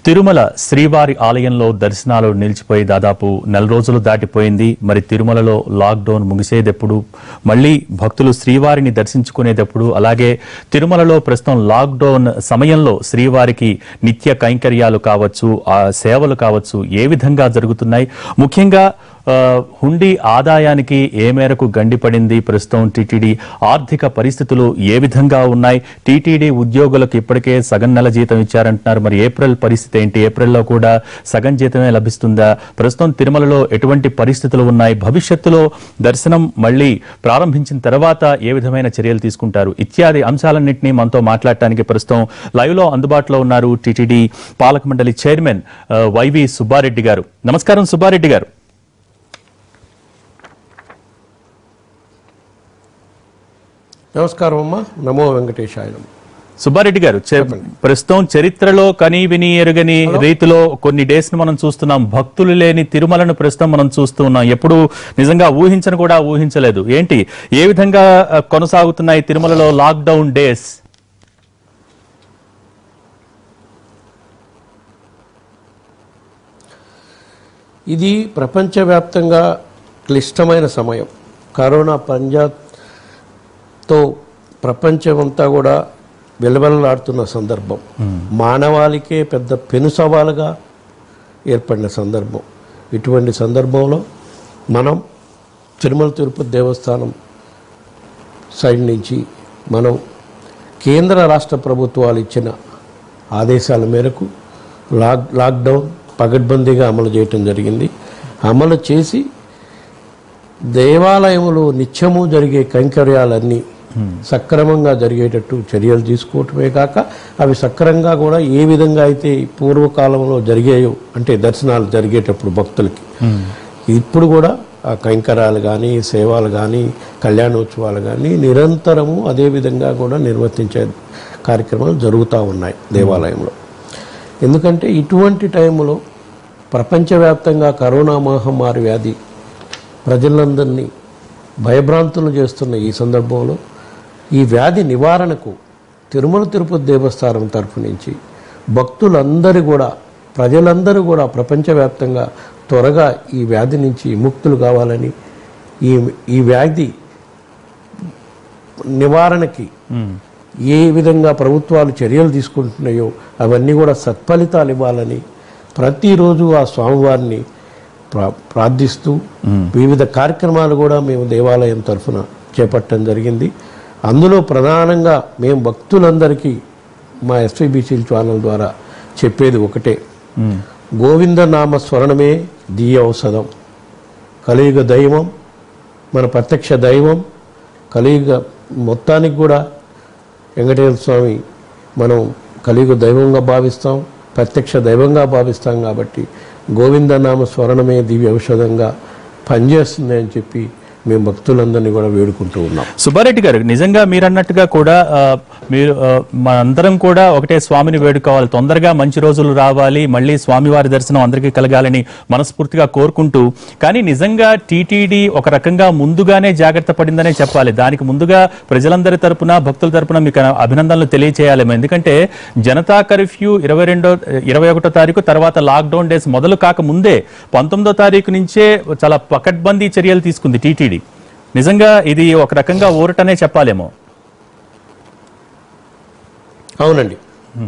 తిరుమల శ్రీవారి ఆలయంలో దర్శనాలు నిలిచిపోయి దాదాపు నెల రోజులు దాటిపోయింది మరి తిరుమలలో లాక్డౌన్ ముగిసేదెప్పుడు మళ్ళీ భక్తులు శ్రీవారిని దర్శించుకునేటప్పుడు అలాగే తిరుమలలో ప్రస్తుతం లాక్డౌన్ సమయంలో శ్రీవారికి నిత్య కైంకర్యాలు కావచ్చు ఆ సేవలు కావచ్చు ఏ విధంగా జరుగుతున్నాయి ముఖ్యంగా ఆ, హుండీ ఆదాయానికి ఏ మేరకు గండిపడింది ప్రస్తుతం టీటీడీ ఆర్థిక పరిస్థితులు ఏ విధంగా ఉన్నాయి టీటీడీ ఉద్యోగులకు ఇప్పటికే సగం నెల జీతం ఇచ్చారంటున్నారు మరి ఏప్రిల్ పరిస్థితి ఏంటి ఏప్రిల్లో కూడా సగం జీతమే లభిస్తుందా ప్రస్తుతం తిరుమలలో ఎటువంటి పరిస్థితులు ఉన్నాయి భవిష్యత్తులో దర్శనం మళ్ళీ ప్రారంభించిన తర్వాత ఏ విధమైన చర్యలు తీసుకుంటారు ఇత్యాది అంశాలన్నింటినీ మనతో మాట్లాడటానికి ప్రస్తుతం లైవ్ లో అందుబాటులో ఉన్నారు టీటీడీ పాలక మండలి చైర్మన్ ఆ, వైవి సుబ్బారెడ్డి గారు నమస్కారం సుబ్బారెడ్డి గారు నమస్కారం అమ్మా నమో వెంకటేశాయ సుబ్బారెడ్డి గారు చె- ప్రస్తుతం చరిత్రలో కని విని ఎరుగని రీతిలో కొన్ని డేస్ ను మనం చూస్తున్నాం భక్తులు లేని తిరుమలను ప్రస్తుతం మనం చూస్తున్నాం ఎప్పుడు నిజంగా ఊహించను కూడా ఊహించలేదు ఏంటి ఏ విధంగా ఆ, కొనసాగుతున్నాయి తిరుమలలో లాక్డౌన్ డేస్ ఇది ప్రపంచవ్యాప్తంగా క్లిష్టమైన సమయం కరోనా పంజాతో ప్రపంచమంతా కూడా వెలవెలలాడుతున్న సందర్భం మానవాళికే పెద్ద పెను సవాలుగా ఏర్పడిన సందర్భం ఇటువంటి సందర్భంలో మనం తిరుమల తిరుపతి దేవస్థానం సైడ్ నుంచి మనం కేంద్ర రాష్ట్ర ప్రభుత్వాలు ఇచ్చిన ఆదేశాల మేరకు లాక్ లాక్డౌన్ పగడ్బందీగా అమలు చేయటం జరిగింది అమలు చేసి దేవాలయములో నిత్యము జరిగే కైంకర్యాలన్నీ సక్రమంగా జరిగేటట్టు చర్యలు తీసుకోవటమే కాక అవి సక్రమంగా కూడా ఏ విధంగా అయితే పూర్వకాలంలో జరిగాయో అంటే దర్శనాలు జరిగేటప్పుడు భక్తులకి ఇప్పుడు కూడా ఆ కైంకర్యాలు కానీ సేవలు కానీ కళ్యాణోత్సవాలు కానీ నిరంతరము అదే విధంగా కూడా నిర్వర్తించే కార్యక్రమాలు జరుగుతూ ఉన్నాయి దేవాలయంలో ఎందుకంటే ఇటువంటి టైంలో ప్రపంచవ్యాప్తంగా కరోనా మహమ్మారి వ్యాధి ప్రజలందరినీ భయభ్రాంతులు చేస్తున్న ఈ సందర్భంలో ఈ వ్యాధి నివారణకు తిరుమల తిరుపతి దేవస్థానం తరఫు నుంచి భక్తులందరూ కూడా ప్రజలందరూ కూడా ప్రపంచవ్యాప్తంగా త్వరగా ఈ వ్యాధి నుంచి విముక్తులు కావాలని ఈ ఈ వ్యాధి నివారణకి ఏ విధంగా ప్రభుత్వాలు చర్యలు తీసుకుంటున్నాయో అవన్నీ కూడా సత్ఫలితాలు ఇవ్వాలని ప్రతిరోజు ఆ స్వామివారిని ప్రా ప్రార్థిస్తూ వివిధ కార్యక్రమాలు కూడా మేము దేవాలయం తరఫున చేపట్టడం జరిగింది అందులో ప్రధానంగా మేము భక్తులందరికీ మా ఎస్వీబీసీ ఛానల్ ద్వారా చెప్పేది ఒకటే గోవింద నామ స్మరణమే దీయ ఔషధం కలియుగ దైవం మన ప్రత్యక్ష దైవం కలియుగ మొత్తానికి కూడా వెంకటేశ్వర స్వామి మనం కలియుగ దైవంగా భావిస్తాం ప్రత్యక్ష దైవంగా భావిస్తాం కాబట్టి గోవిందనామ స్మరణమే దివ్య ఔషధంగా పనిచేస్తుంది అని చెప్పి మేము భక్తులందరినీ కూడా వేడుకుంటూ ఉన్నాం సుబ్బారెడ్డి గారు నిజంగా మీరు అన్నట్టుగా కూడా ఆ, మీరు ఆ, మనందరం కూడా ఒకటే స్వామిని వేడుకోవాలి తొందరగా మంచి రోజులు రావాలి మళ్ళీ స్వామివారి దర్శనం అందరికీ కలగాలని మనస్ఫూర్తిగా కోరుకుంటూ కానీ నిజంగా టీటీడీ ఒక రకంగా ముందుగానే జాగ్రత్త పడిందనే చెప్పాలి దానికి ముందుగా ప్రజలందరి తరపున భక్తుల తరపున మీకు అభినందనలు తెలియచేయాలి ఎందుకంటే జనతా కర్ఫ్యూ ఇరవై రెండో ఇరవై ఒకటో తారీఖు తర్వాత లాక్డౌన్ డేస్ మొదలు కాక ముందే పంతొమ్మిదో తారీఖు నుంచే చాలా పకడ్బందీ చర్యలు తీసుకుంది టీటీడీ నిజంగా ఇది ఒక రకంగా ఊరటనే చెప్పాలేమో అవునండి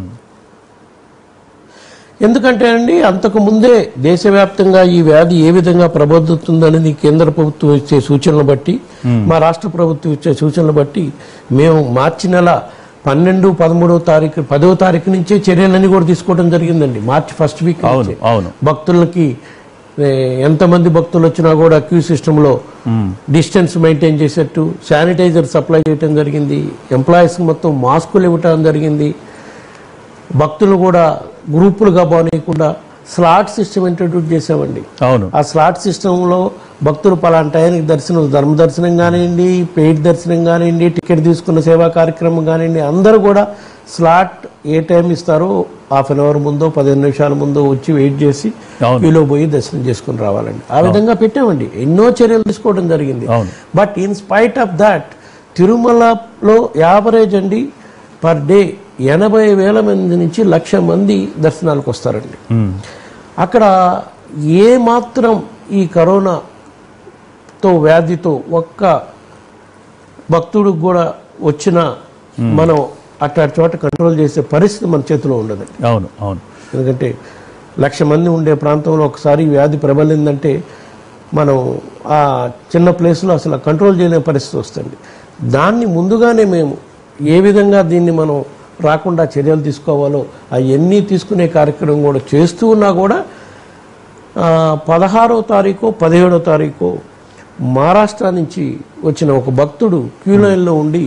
ఎందుకంటే అండి అంతకు ముందే దేశవ్యాప్తంగా ఈ వ్యాధి ఏ విధంగా ప్రబోధుతుందనేది కేంద్ర ప్రభుత్వం ఇచ్చే సూచనలు బట్టి మా రాష్ట్ర ప్రభుత్వం ఇచ్చే సూచనలు బట్టి మేము మార్చి నెల పన్నెండు పదమూడవ తారీఖు పదవ తారీఖు నుంచే చర్యలన్నీ కూడా తీసుకోవడం జరిగిందండి మార్చి ఫస్ట్ వీక్ అవును అవును భక్తులకి ఏ, ఎంతమంది భక్తులు వచ్చినా కూడా క్యూ సిస్టంలో డిస్టెన్స్ మెయింటైన్ చేసేట్టు శానిటైజర్ సప్లై చేయడం జరిగింది ఎంప్లాయీస్కి మొత్తం మాస్కులు ఇవ్వటం జరిగింది భక్తులు కూడా గ్రూపులుగా బానేయకుండా స్లాట్ సిస్టమ్ ఇంట్రడ్యూస్ చేసామండి అవును ఆ స్లాట్ సిస్టంలో భక్తులు పలానా టయానికి దర్శనం ధర్మ దర్శనం కానివ్వండి పెయిడ్ దర్శనం కానివ్వండి టికెట్ తీసుకున్న సేవా కార్యక్రమం కానివ్వండి అందరూ కూడా స్లాట్ ఏ టైం ఇస్తారో హాఫ్ అన్ అవర్ ముందో పదిహేను నిమిషాల ముందో వచ్చి వెయిట్ చేసి అవును. క్యూలో పోయి దర్శనం చేసుకుని రావాలండి ఆ విధంగా పెట్టామండి ఎన్నో చర్యలు తీసుకోవడం జరిగింది అవును. But in spite of that తిరుమలలో యావరేజ్ అండి పర్ డే ఎనభై వేల మంది నుంచి లక్ష మంది దర్శనాలకు వస్తారండి ఉమ్, అక్కడ ఏ మాత్రం ఈ కరోనాతో వ్యాధితో ఒక్క భక్తుడికి కూడా వచ్చినా మనం అట్లాంటి చోట కంట్రోల్ చేసే పరిస్థితి మన చేతిలో ఉండదండి అవును అవును ఎందుకంటే లక్ష మంది ఉండే ప్రాంతంలో ఒకసారి ఈ వ్యాధి ప్రబలిందంటే మనం ఆ చిన్న ప్లేస్లో అసలు కంట్రోల్ చేయలేని పరిస్థితి వస్తుంది దాన్ని ముందుగానే మేము ఏ విధంగా దీన్ని మనం రాకుండా చర్యలు తీసుకోవాలో అవన్నీ తీసుకునే కార్యక్రమం కూడా చేస్తూ ఉన్నా కూడా ఆ, పదహారో తారీఖు పదిహేడో తారీఖు మహారాష్ట్ర నుంచి వచ్చిన ఒక భక్తుడు క్యూ లైన్లో ఉండి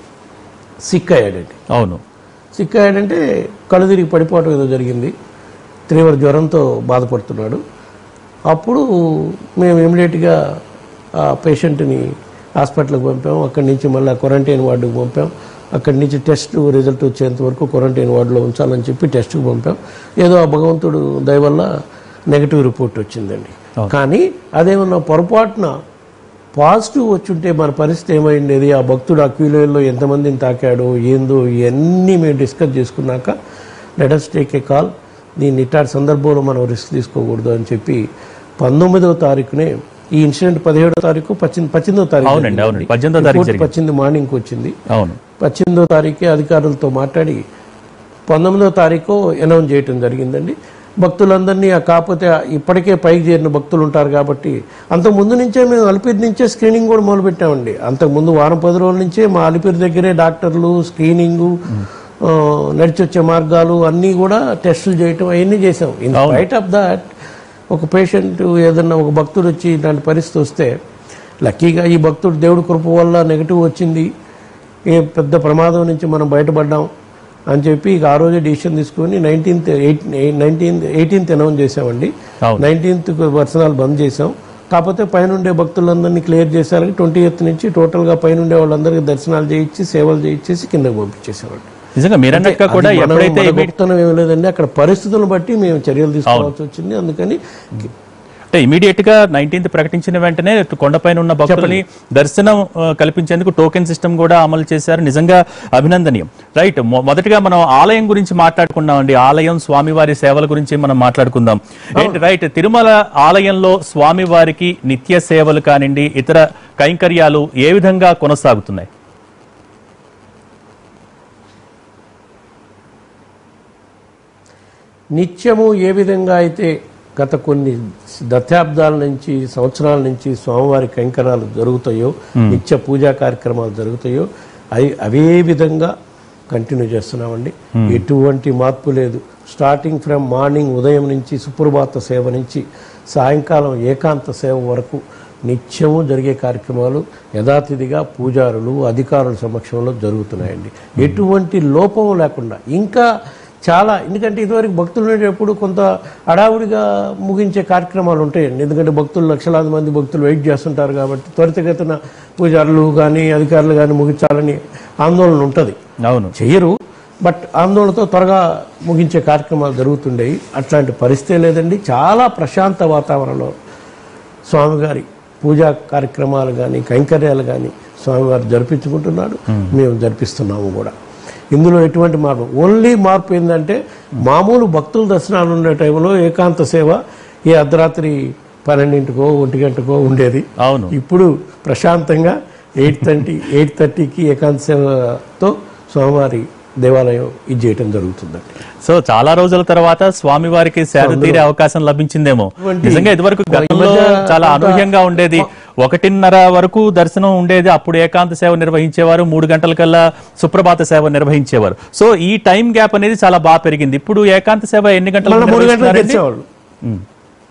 సిక్ అయ్యాడండి అవును సిక్ అయ్యాడంటే కళ్ళు తిరిగి పడిపోవటం ఏదో జరిగింది తీవ్ర జ్వరంతో బాధపడుతున్నాడు అప్పుడు మేము ఇమీడియట్గా ఆ పేషెంట్ని హాస్పిటల్కి పంపాం అక్కడి నుంచి మళ్ళీ క్వారంటైన్ వార్డుకు పంపాం అక్కడి నుంచి టెస్ట్ రిజల్ట్ వచ్చేంత వరకు క్వారంటైన్ వార్డులో ఉంచాలని చెప్పి టెస్ట్కి పంపాం ఏదో ఆ భగవంతుడు దయ వల్ల నెగిటివ్ రిపోర్ట్ వచ్చిందండి కానీ అదేమన్నా పొరపాటున పాజిటివ్ వచ్చుంటే మన పరిస్థితి ఏమైండేది ఆ భక్తుడు ఆ క్యూలోలో ఎంతమందిని తాకాడో ఏందో ఇవన్నీ మేము డిస్కస్ చేసుకున్నాక లెటర్స్ టేక్ ఏ కాల్ దీన్ని ఇట్లాంటి సందర్భంలో మనం రిస్క్ తీసుకోకూడదు అని చెప్పి పంతొమ్మిదవ తారీఖునే ఈ ఇన్సిడెంట్ పదిహేడో తారీఖు పద్దెనిమిది పద్దెనిమిదో తారీఖు అవునండి అవునండి పద్దెనిమిదో తారీఖు రిపోర్ట్ జరిగింది పద్దెనిమిది మార్నింగ్కి వచ్చింది అవును పద్దెనిమిదో తారీఖే అధికారులతో మాట్లాడి పంతొమ్మిదో తారీఖు అనౌన్స్ చేయటం జరిగిందండి భక్తులందరినీ ఆ కాకపోతే ఇప్పటికే పైకి చేరిన భక్తులు ఉంటారు కాబట్టి అంతకు ముందు నుంచే మేము అలిపిరి నుంచే స్క్రీనింగ్ కూడా మొదలుపెట్టామండి అంతకు ముందు వారం పది రోజుల నుంచే మా అలిపిరి దగ్గరే డాక్టర్లు స్క్రీనింగు ఆ, నడిచి వచ్చే మార్గాలు అన్నీ కూడా టెస్టులు చేయటం అవన్నీ చేసాం ఇన్ స్పైట్ ఆఫ్ దట్ ఒక పేషెంట్ ఏదన్నా ఒక భక్తుడు వచ్చి ఇలాంటి పరిస్థితి వస్తే లక్కీగా ఈ భక్తుడు దేవుడి కృప వల్ల నెగిటివ్ వచ్చింది ఏ పెద్ద ప్రమాదం నుంచి మనం బయటపడ్డాం అని చెప్పి ఇక ఆ రోజే డిసిషన్ తీసుకొని nineteenth eight nineteenth eighteenth announce చేసామండి అవును. నైన్టీన్త్ దర్శనాలు బంద్ చేసాం కాకపోతే పైన ఉండే భక్తులందరినీ క్లియర్ చేశారని ట్వంటీ ఎయిత్ నుంచి టోటల్గా పైన ఉండే వాళ్ళందరికీ దర్శనాలు చేయించి సేవలు చేయించేసి కిందకి పంపించేసేవాళ్ళు నిజంగా మీరన్నట్టుగా కూడా అది మనం- ఎప్పుడైతే మన గొప్పతనం ఏం లేదండి అక్కడ పరిస్థితులను బట్టి మేము చర్యలు తీసుకోవాల్సి వచ్చింది అందుకని అంటే ఇమీడియట్ గా నైన్టీన్త్ ప్రకటించిన వెంటనే కొండపైన ఉన్న భక్తులని దర్శనం ఆ, కల్పించేందుకు టోకెన్ సిస్టమ్ కూడా అమలు చేశారు నిజంగా అభినందనీయం రైట్ మొ- మొదటగా మనం ఆలయం గురించి మాట్లాడుకున్నామండి ఆలయం స్వామివారి సేవల గురించి మనం మాట్లాడుకుందాం ఏంటి రైట్ తిరుమల ఆలయంలో స్వామివారికి నిత్య సేవలు కానివ్వండి ఇతర కైంకర్యాలు ఏ విధంగా కొనసాగుతున్నాయి నిత్యము ఏ విధంగా అయితే గత కొన్ని దశాబ్దాల నుంచి సంవత్సరాల నుంచి స్వామివారి కైంకరాలు జరుగుతాయో నిత్య పూజా కార్యక్రమాలు జరుగుతాయో అవి అవే విధంగా కంటిన్యూ చేస్తున్నామండి ఎటువంటి మార్పు లేదు స్టార్టింగ్ ఫ్రమ్ మార్నింగ్ ఉదయం నుంచి సుప్రభాత సేవ నుంచి సాయంకాలం ఏకాంత సేవ వరకు నిత్యము జరిగే కార్యక్రమాలు యథాతిథిగా పూజారులు అధికారుల సమక్షంలో జరుగుతున్నాయండి ఎటువంటి లోపం లేకుండా ఇంకా చాలా ఎందుకంటే ఇదివరకు భక్తులు ఉండేటప్పుడు కొంత అడావుడిగా ముగించే కార్యక్రమాలు ఉంటాయండి ఎందుకంటే భక్తులు లక్షలాది మంది భక్తులు వెయిట్ చేస్తుంటారు కాబట్టి త్వరితగతిన పూజారులు కానీ అధికారులు కానీ ముగించాలని ఆందోళన ఉంటుంది అవును చెయ్యరు బట్ ఆందోళనతో త్వరగా ముగించే కార్యక్రమాలు జరుగుతుండేవి అట్లాంటి పరిస్థితే లేదండి చాలా ప్రశాంత వాతావరణంలో స్వామిగారి పూజా కార్యక్రమాలు కానీ కైంకర్యాలు కానీ స్వామివారు జరిపించుకుంటున్నాడు మేము జరిపిస్తున్నాము కూడా ఇందులో ఎటువంటి మార్పు ఓన్లీ మార్పు ఏంటంటే మామూలు భక్తుల దర్శనాలు ఉండే టైంలో ఏకాంత సేవ ఏ అర్ధరాత్రి పన్నెండింటికో ఒంటి గంటకో ఉండేది అవును ఇప్పుడు ప్రశాంతంగా ఎయిట్ థర్టీ ఎయిట్ థర్టీకి ఏకాంత సేవతో స్వామివారి దేవాలయం ఇది చేయటం జరుగుతుందండి సో చాలా రోజుల తర్వాత స్వామి వారికి సేద తీరే అవకాశం లభించిందేమో నిజంగా ఇదివరకు గతంలో చాలా అనూహ్యంగా ఉండేది ఒకటిన్నర వరకు దర్శనం ఉండేది అప్పుడు ఏకాంత సేవ నిర్వహించేవారు మూడు గంటల కల్లా సుప్రభాత సేవ నిర్వహించేవారు సో ఈ టైం గ్యాప్ అనేది చాలా బాగా పెరిగింది ఇప్పుడు ఏకాంత సేవ ఎన్ని గంటలకు మళ్ళీ మూడు గంటలకు నిర్వహిస్తున్నారండి? తెచ్చేవాళ్ళు um.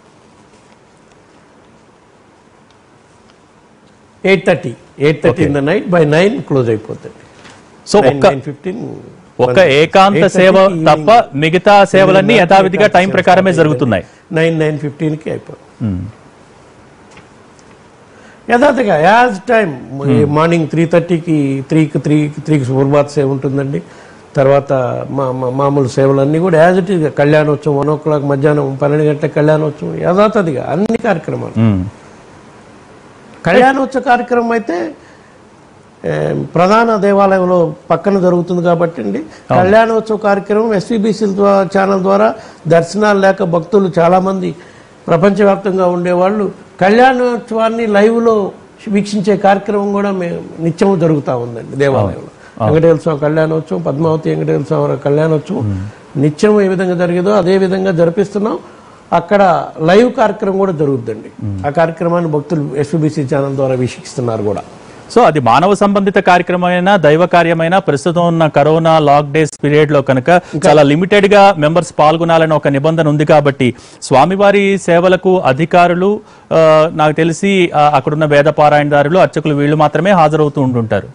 Eight thirty eight thirty in the night by nine close అయిపోతుంది సో ఒక్క నైన్ ఫిఫ్టీన్ ఒక్క ఏకాంత సేవ తప్ప మిగతా సేవలన్నీ యథావిధిగా టైం ప్రకారమే జరుగుతున్నాయి నైన్ నైన్ ఫిఫ్టీన్కి అయిపోతుంది ఉమ్. యథాతగా యాజ్ టైం మార్నింగ్ త్రీ థర్టీకి త్రీకి త్రీ త్రీకి సుప్రభాత సేవ ఉంటుందండి తర్వాత మా మా- మామూలు సేవలన్నీ కూడా యాజ్ ఇట్ ఈస్ కళ్యాణోత్సవం వన్ ఓ క్లాక్ మధ్యాహ్నం పన్నెండు గంటల కళ్యాణోత్సవం యథాతథిగా అన్ని కార్యక్రమాలు ఉమ్. కళ్యాణోత్సవ కార్యక్రమం అయితే ఏ, ప్రధాన దేవాలయంలో పక్కన జరుగుతుంది కాబట్టి అండి కళ్యాణోత్సవ కార్యక్రమం ఎస్పీబీసీ ఛానల్ ద్వారా దర్శనాలు లేక భక్తులు చాలామంది ప్రపంచవ్యాప్తంగా ఉండేవాళ్ళు కళ్యాణోత్సవాన్ని లైవ్లో వీక్షించే కార్యక్రమం కూడా మేము నిత్యం జరుగుతూ ఉందండి దేవాలయంలో వెంకటేశ్వర స్వామి కళ్యాణోత్సవం పద్మావతి వెంకటేశ్వర స్వామి కళ్యాణోత్సవం నిత్యం ఏ విధంగా జరిగేదో అదే విధంగా జరిపిస్తున్నాం అక్కడ లైవ్ కార్యక్రమం కూడా జరుగుతుందండి ఆ కార్యక్రమాన్ని భక్తులు ఎస్పీబీసీ ఛానల్ ద్వారా వీక్షిస్తున్నారు కూడా సో అది మానవ సంబంధిత కార్యక్రమమైనా దైవ కార్యమైనా ప్రస్తుతం ఉన్న కరోనా లాక్ డేస్ పీరియడ్ లో కనుక చాలా లిమిటెడ్ గా మెంబర్స్ పాల్గొనాలని ఒక నిబంధన ఉంది కాబట్టి స్వామివారి సేవలకు అధికారులు ఆ, నాకు తెలిసి ఆ, అక్కడున్న వేద పారాయణదారులు అర్చకులు వీళ్ళు మాత్రమే హాజరవుతూ ఉంటుంటారు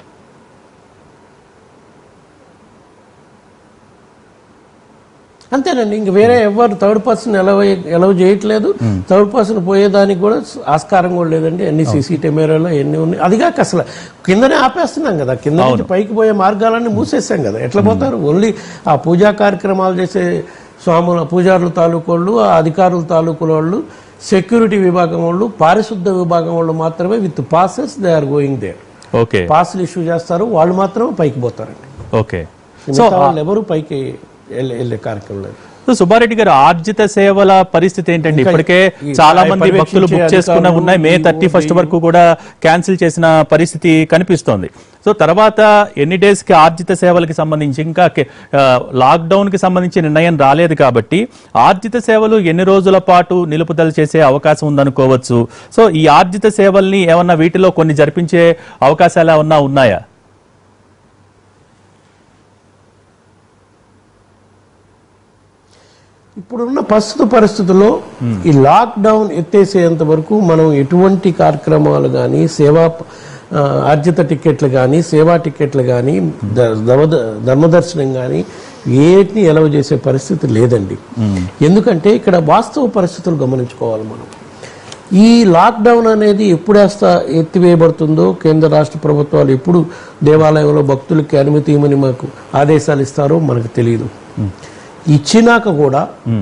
అంతేనండి ఇంక వేరే ఎవరు థర్డ్ పర్సన్ ఎలవ్ ఎలవ్ చేయట్లేదు థర్డ్ పర్సన్ పోయేదానికి కూడా ఆస్కారం కూడా లేదండి అన్ని సీసీ కెమెరాలు ఎన్ని ఉన్నాయి అదిగాక అసలు కిందనే ఆపేస్తున్నాం కదా కింద నుంచి పైకి పోయే మార్గాలన్నీ మూసేసాం కదా ఎట్లా పోతారు ఓన్లీ ఆ పూజా కార్యక్రమాలు చేసే స్వాముల పూజారుల తాలూకు వాళ్ళు ఆ అధికారుల తాలూకుల వాళ్ళు సెక్యూరిటీ విభాగం వాళ్ళు పారిశుద్ధ విభాగం వాళ్ళు మాత్రమే with passes they are going there okay పాస్లు ఇష్యూ చేస్తారు వాళ్ళు మాత్రమే పైకి పోతారండి ఓకే మిగతా వాళ్ళు ఎవరు పైకి వెళ్ళే వెళ్ళే కార్యక్రమం లేదు సో సుబ్బారెడ్డి గారు ఆర్జిత సేవల పరిస్థితి ఏంటండి ఇప్పటికే చాలా మంది భక్తులు బుక్ చేసుకున్న ఉన్నాయి మే థర్టీ ఫస్ట్ వరకు కూడా క్యాన్సిల్ చేసిన పరిస్థితి కనిపిస్తోంది సో తర్వాత ఎన్ని డేస్ కి ఆర్జిత సేవలకి సంబంధించి ఇంకా లాక్డౌన్ కి సంబంధించి నిర్ణయం రాలేదు కాబట్టి ఆర్జిత సేవలు ఎన్ని రోజుల పాటు నిలుపుదల చేసే అవకాశం ఉందనుకోవచ్చు సో ఈ ఆర్జిత సేవల్ని ఏమన్నా వీటిలో కొన్ని జరిపించే అవకాశాలు ఏమన్నా ఉన్నాయా ఇప్పుడున్న ప్రస్తుత పరిస్థితుల్లో ఈ లాక్ డౌన్ ఎత్తేసేంత వరకు మనం ఎటువంటి కార్యక్రమాలు కానీ సేవా ఆ, ఆర్జిత టికెట్లు కానీ సేవా టికెట్లు కానీ ధర్మదర్శనం కానీ ఏటిని ఎలవ చేసే పరిస్థితి లేదండి ఎందుకంటే ఇక్కడ వాస్తవ పరిస్థితులు గమనించుకోవాలి మనం ఈ లాక్డౌన్ అనేది ఎప్పుడు వేస్తా ఎత్తివేయబడుతుందో కేంద్ర రాష్ట్ర ప్రభుత్వాలు ఎప్పుడు దేవాలయంలో భక్తులకి అనుమతి ఇవ్వమని మాకు ఆదేశాలు ఇస్తారో మనకు తెలియదు ఇచ్చినాక కూడా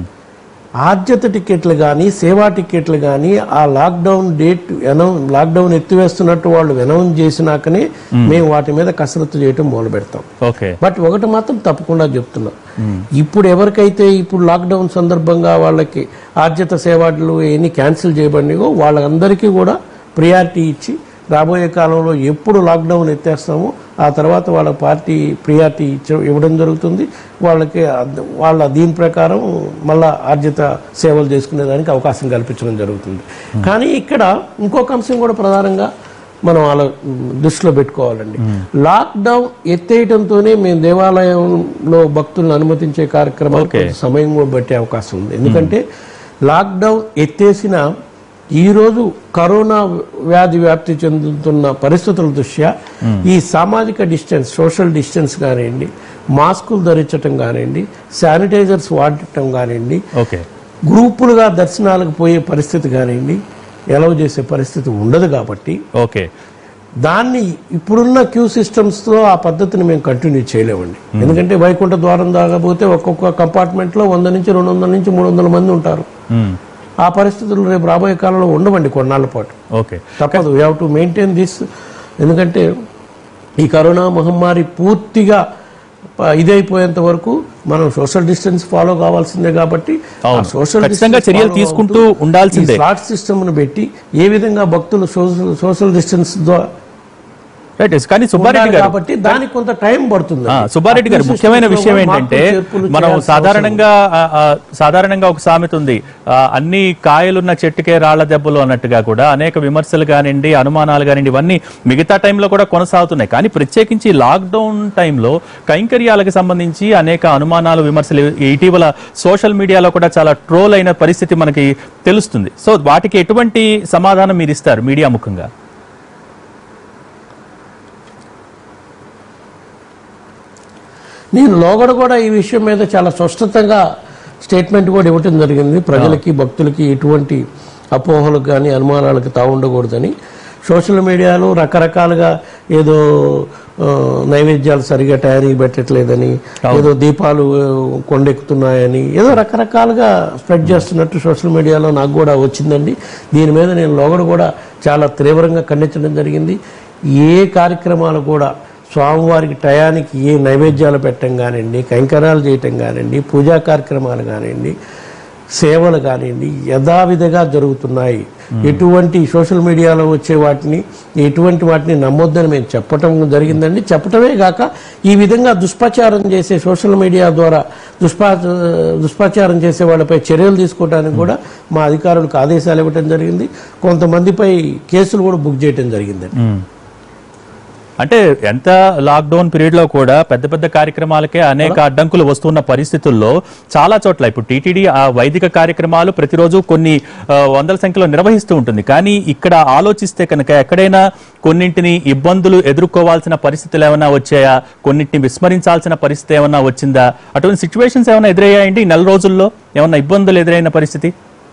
ఆర్జిత టికెట్లు కానీ సేవా టికెట్లు కానీ ఆ లాక్డౌన్ డేట్ అనౌ లాక్డౌన్ ఎత్తివేస్తున్నట్టు వాళ్ళు అనౌన్స్ చేసినాకనే మేము వాటి మీద కసరత్తు చేయటం మొదలు పెడతాం ఓకే బట్ ఒకటి మాత్రం తప్పకుండా చెప్తున్నా ఇప్పుడు ఎవరికైతే ఇప్పుడు లాక్డౌన్ సందర్భంగా వాళ్ళకి ఆర్జిత సేవలు ఎన్ని క్యాన్సిల్ చేయబడినాయో వాళ్ళందరికీ కూడా ప్రియారిటీ ఇచ్చి రాబోయే కాలంలో ఎప్పుడు లాక్డౌన్ ఎత్తేస్తామో ఆ తర్వాత వాళ్ళ పార్టీ ప్రియారిటీ ఇచ్చ ఇవ్వడం జరుగుతుంది వాళ్ళకి అద్- వాళ్ళ దీని ప్రకారం మళ్ళా ఆర్జిత సేవలు చేసుకునేదానికి అవకాశం కల్పించడం జరుగుతుంది కానీ ఇక్కడ ఇంకొక అంశం కూడా ప్రధానంగా మనం అలా దృష్టిలో పెట్టుకోవాలండి లాక్డౌన్ ఎత్తేయడంతోనే మేము దేవాలయంలో భక్తులను అనుమతించే కార్యక్రమాలు Okay. కొంత సమయం కూడా పట్టే అవకాశం ఉంది ఎందుకంటే లాక్డౌన్ ఎత్తేసిన ఈరోజు కరోనా వ్యాధి వ్యాప్తి చెందుతున్న పరిస్థితుల దృష్ట్యా ఈ సామాజిక డిస్టెన్స్ సోషల్ డిస్టెన్స్ కానివ్వండి మాస్కులు ధరించటం కానివ్వండి శానిటైజర్స్ వాడటం కానివ్వండి ఓకే గ్రూపులుగా దర్శనాలకు పోయే పరిస్థితి కానివ్వండి ఎలవ్ చేసే పరిస్థితి ఉండదు కాబట్టి ఓకే దాన్ని ఇప్పుడున్న క్యూ సిస్టమ్స్తో ఆ పద్ధతిని మేము కంటిన్యూ చేయలేమండి ఎందుకంటే వైకుంఠ ద్వారం దాకపోతే ఒక్కొక్క కంపార్ట్మెంట్లో వంద నుంచి రెండు వందల నుంచి మూడు వందల మంది ఉంటారు మ్మ్. ఆ పరిస్థితులు రేపు రాబోయే కాలంలో ఉండవండి కొన్నాళ్ళ పాటు ఓకే తప్పదు we have to maintain this ఎందుకంటే ఈ కరోనా మహమ్మారి పూర్తిగా ప- ఇదైపోయేంత వరకు మనం సోషల్ డిస్టెన్స్ ఫాలో కావాల్సిందే కాబట్టి అవును. సోషల్ ఖచ్చితంగా చర్యలు తీసుకుంటూ ఉండాల్సిందే. స్లాట్ సిస్టమ్ ను పెట్టి ఏ విధంగా భక్తులు సోషల్ సోషల్ డిస్టెన్స్ ద్వారా రైట్ కానీ సుబ్బారెడ్డి ఉండాలి గారు కాబట్టి దానికి కొంత టైం పడుతుంది ఆ, సుబ్బారెడ్డి గారు ముఖ్యమైన విషయం ఏంటంటే మనం సాధారణంగా ఆ, ఆ, సాధారణంగా ఒక సామెత ఉంది ఆ, అన్ని కాయలున్న చెట్టుకే రాళ్ల దెబ్బలు అన్నట్టుగా కూడా అనేక విమర్శలు కానివ్వండి అనుమానాలు కానివ్వండి ఇవన్నీ మిగతా టైంలో కూడా కొనసాగుతున్నాయి కానీ ప్రత్యేకించి లాక్డౌన్ టైంలో కైంకర్యాలకు సంబంధించి అనేక అనుమానాలు విమర్శలు ఇటీవల సోషల్ మీడియాలో కూడా చాలా ట్రోల్ అయిన పరిస్థితి మనకి తెలుస్తుంది సో వాటికి ఎటువంటి సమాధానం మీరు ఇస్తారు మీడియా ముఖంగా నేను లోగడ కూడా ఈ విషయం మీద చాలా స్పష్టంగా స్టేట్మెంట్ కూడా ఇవ్వటం జరిగింది ప్రజలకి భక్తులకి ఎటువంటి అపోహలకు కానీ అనుమానాలకు తావుండకూడదని సోషల్ మీడియాలో రకరకాలుగా ఏదో ఆ, నైవేద్యాలు సరిగా తయారీ పెట్టట్లేదని ఏదో దీపాలు ఆ, కొండెక్కుతున్నాయని ఏదో రకరకాలుగా స్ప్రెడ్ చేస్తున్నట్టు సోషల్ మీడియాలో నాకు కూడా వచ్చిందండి దీని మీద నేను లోగడ కూడా చాలా తీవ్రంగా ఖండించడం జరిగింది ఏ కార్యక్రమాలు కూడా స్వామివారికి టయానికి ఏ నైవేద్యాలు పెట్టడం కానివ్వండి కైంకర్యాలు చేయటం కానివ్వండి పూజా కార్యక్రమాలు కానివ్వండి సేవలు కానివ్వండి యథావిధిగా జరుగుతున్నాయి ఎటువంటి సోషల్ మీడియాలో వచ్చే వాటిని ఎటువంటి వాటిని నమ్మొద్దని మేము చెప్పటం జరిగిందండి చెప్పటమే కాక ఈ విధంగా దుష్ప్రచారం చేసే సోషల్ మీడియా ద్వారా దుష్పా దుష్ప్రచారం చేసే వాళ్ళపై చర్యలు తీసుకోవడానికి కూడా మా అధికారులకు ఆదేశాలు ఇవ్వటం జరిగింది కొంతమందిపై కేసులు కూడా బుక్ చేయటం జరిగిందండి మ్మ్. అంటే ఎంత లాక్డౌన్ పీరియడ్ లో కూడా పెద్ద పెద్ద కార్యక్రమాలకే అనేక అడ్డంకులు వస్తున్న పరిస్థితుల్లో చాలా చోట్ల ఇప్పుడు టీటీడీ ఆ వైదిక కార్యక్రమాలు ప్రతిరోజు కొన్ని ఆ, వందల సంఖ్యలో నిర్వహిస్తూ ఉంటుంది కానీ ఇక్కడ ఆలోచిస్తే కనుక ఎక్కడైనా కొన్నింటిని ఇబ్బందులు ఎదుర్కోవాల్సిన పరిస్థితులు ఏమైనా వచ్చాయా కొన్నింటిని విస్మరించాల్సిన పరిస్థితి ఏమైనా వచ్చిందా అటువంటి సిచ్యువేషన్స్ ఏమైనా ఎదురయ్యాయండి ఈ నెల రోజుల్లో ఏమైనా ఇబ్బందులు ఎదురైన పరిస్థితి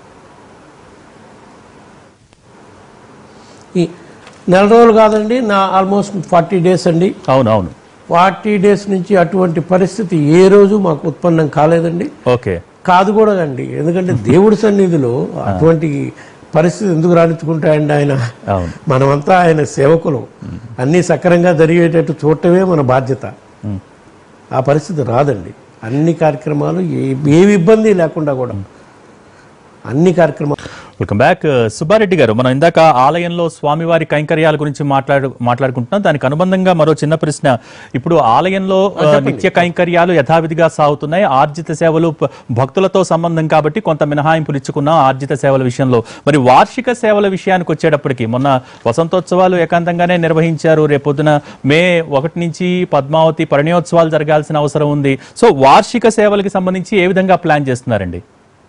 ఈ నెల రోజులు కాదండి నా ఆల్మోస్ట్ ఫార్టీ డేస్ అండి అవును అవును ఫార్టీ డేస్ నుంచి అటువంటి పరిస్థితి ఏ రోజు మాకు ఉత్పన్నం కాలేదండి ఓకే కాదు కూడా అండి ఎందుకంటే దేవుడి సన్నిధిలో అటువంటి పరిస్థితి ఎందుకు రాణించుకుంటాయండి ఆయన అవును మనమంతా ఆయన సేవకులు అన్నీ సక్రంగా జరిగేటట్టు చూడటమే మన బాధ్యత మ్మ్. ఆ పరిస్థితి రాదండి అన్ని కార్యక్రమాలు ఏ ఏ ఇబ్బంది లేకుండా కూడా అన్ని కార్యక్రమాలు వెల్కమ్ బ్యాక్ సుబ్బారెడ్డి గారు మనం ఇందాక ఆలయంలో స్వామివారి కైంకర్యాల గురించి మాట్లాడు మాట్లాడుకుంటున్నాం దానికి అనుబంధంగా మరో చిన్న ప్రశ్న ఇప్పుడు ఆలయంలో ఆ, నిత్య కైంకర్యాలు యథావిధిగా సాగుతున్నాయి ఆర్జిత సేవలు ప- భక్తులతో సంబంధం కాబట్టి కొంత మినహాయింపులు ఇచ్చుకున్నాం ఆర్జిత సేవల విషయంలో మరి వార్షిక సేవల విషయానికి వచ్చేటప్పటికి మొన్న వసంతోత్సవాలు ఏకాంతంగానే నిర్వహించారు రేపొద్దున మే ఒకటి నుంచి పద్మావతి పరిణయోత్సవాలు జరగాల్సిన అవసరం ఉంది సో వార్షిక సేవలకి సంబంధించి ఏ విధంగా ప్లాన్ చేస్తున్నారండి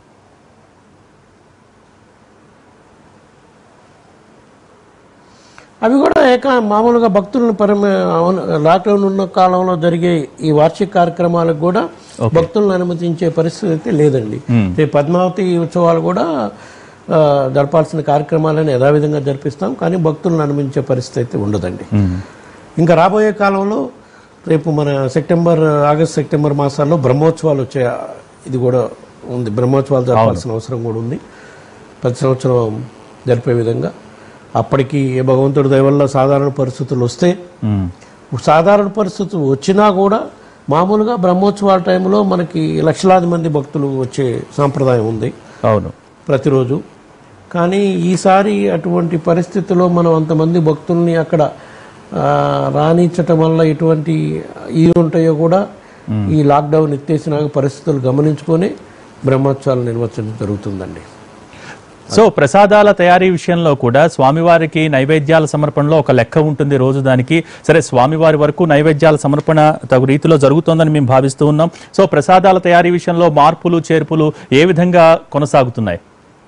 అవి కూడా ఏక మామూలుగా భక్తులను పరమ అవును, లాక్డౌన్ ఉన్న కాలంలో జరిగే ఈ వార్షిక కార్యక్రమాలకు కూడా భక్తులను అనుమతించే పరిస్థితి అయితే లేదండి రేపు పద్మావతి ఉత్సవాలు కూడా ఆ, జరపాల్సిన కార్యక్రమాలను యథావిధంగా జరిపిస్తాం కానీ భక్తులను అనుమతించే పరిస్థితి అయితే ఉండదండి ఇంకా రాబోయే కాలంలో రేపు మన సెప్టెంబర్ ఆగస్ట్ సెప్టెంబర్ మాసాల్లో బ్రహ్మోత్సవాలు వచ్చే ఇది కూడా ఉంది బ్రహ్మోత్సవాలు జరపాల్సిన అవసరం కూడా ఉంది ప్రతి సంవత్సరం జరిపే విధంగా అప్పటికి ఏ భగవంతుడి దయ వల్ల సాధారణ పరిస్థితులు వస్తే మ్మ్. సాధారణ పరిస్థితులు వచ్చినా కూడా మామూలుగా బ్రహ్మోత్సవాల టైంలో మనకి లక్షలాది మంది భక్తులు వచ్చే సాంప్రదాయం ఉంది అవును ప్రతిరోజు కానీ ఈసారి అటువంటి పరిస్థితిలో మనం అంతమంది భక్తుల్ని అక్కడ ఆ, రాణించటం వల్ల ఎటువంటి ఇవి ఉంటాయో కూడా ఈ లాక్డౌన్ ఎత్తేసిన పరిస్థితులు గమనించుకొని బ్రహ్మోత్సవాలు నిర్వహించడం జరుగుతుందండి సో ప్రసాదాల తయారీ విషయంలో కూడా స్వామివారికి నైవేద్యాల సమర్పణలో ఒక లెక్క ఉంటుంది రోజు దానికి సరే స్వామివారి వరకు నైవేద్యాల సమర్పణ తగు రీతిలో జరుగుతోందని మేము భావిస్తూ ఉన్నాం సో ప్రసాదాల తయారీ విషయంలో మార్పులు చేర్పులు ఏ విధంగా కొనసాగుతున్నాయి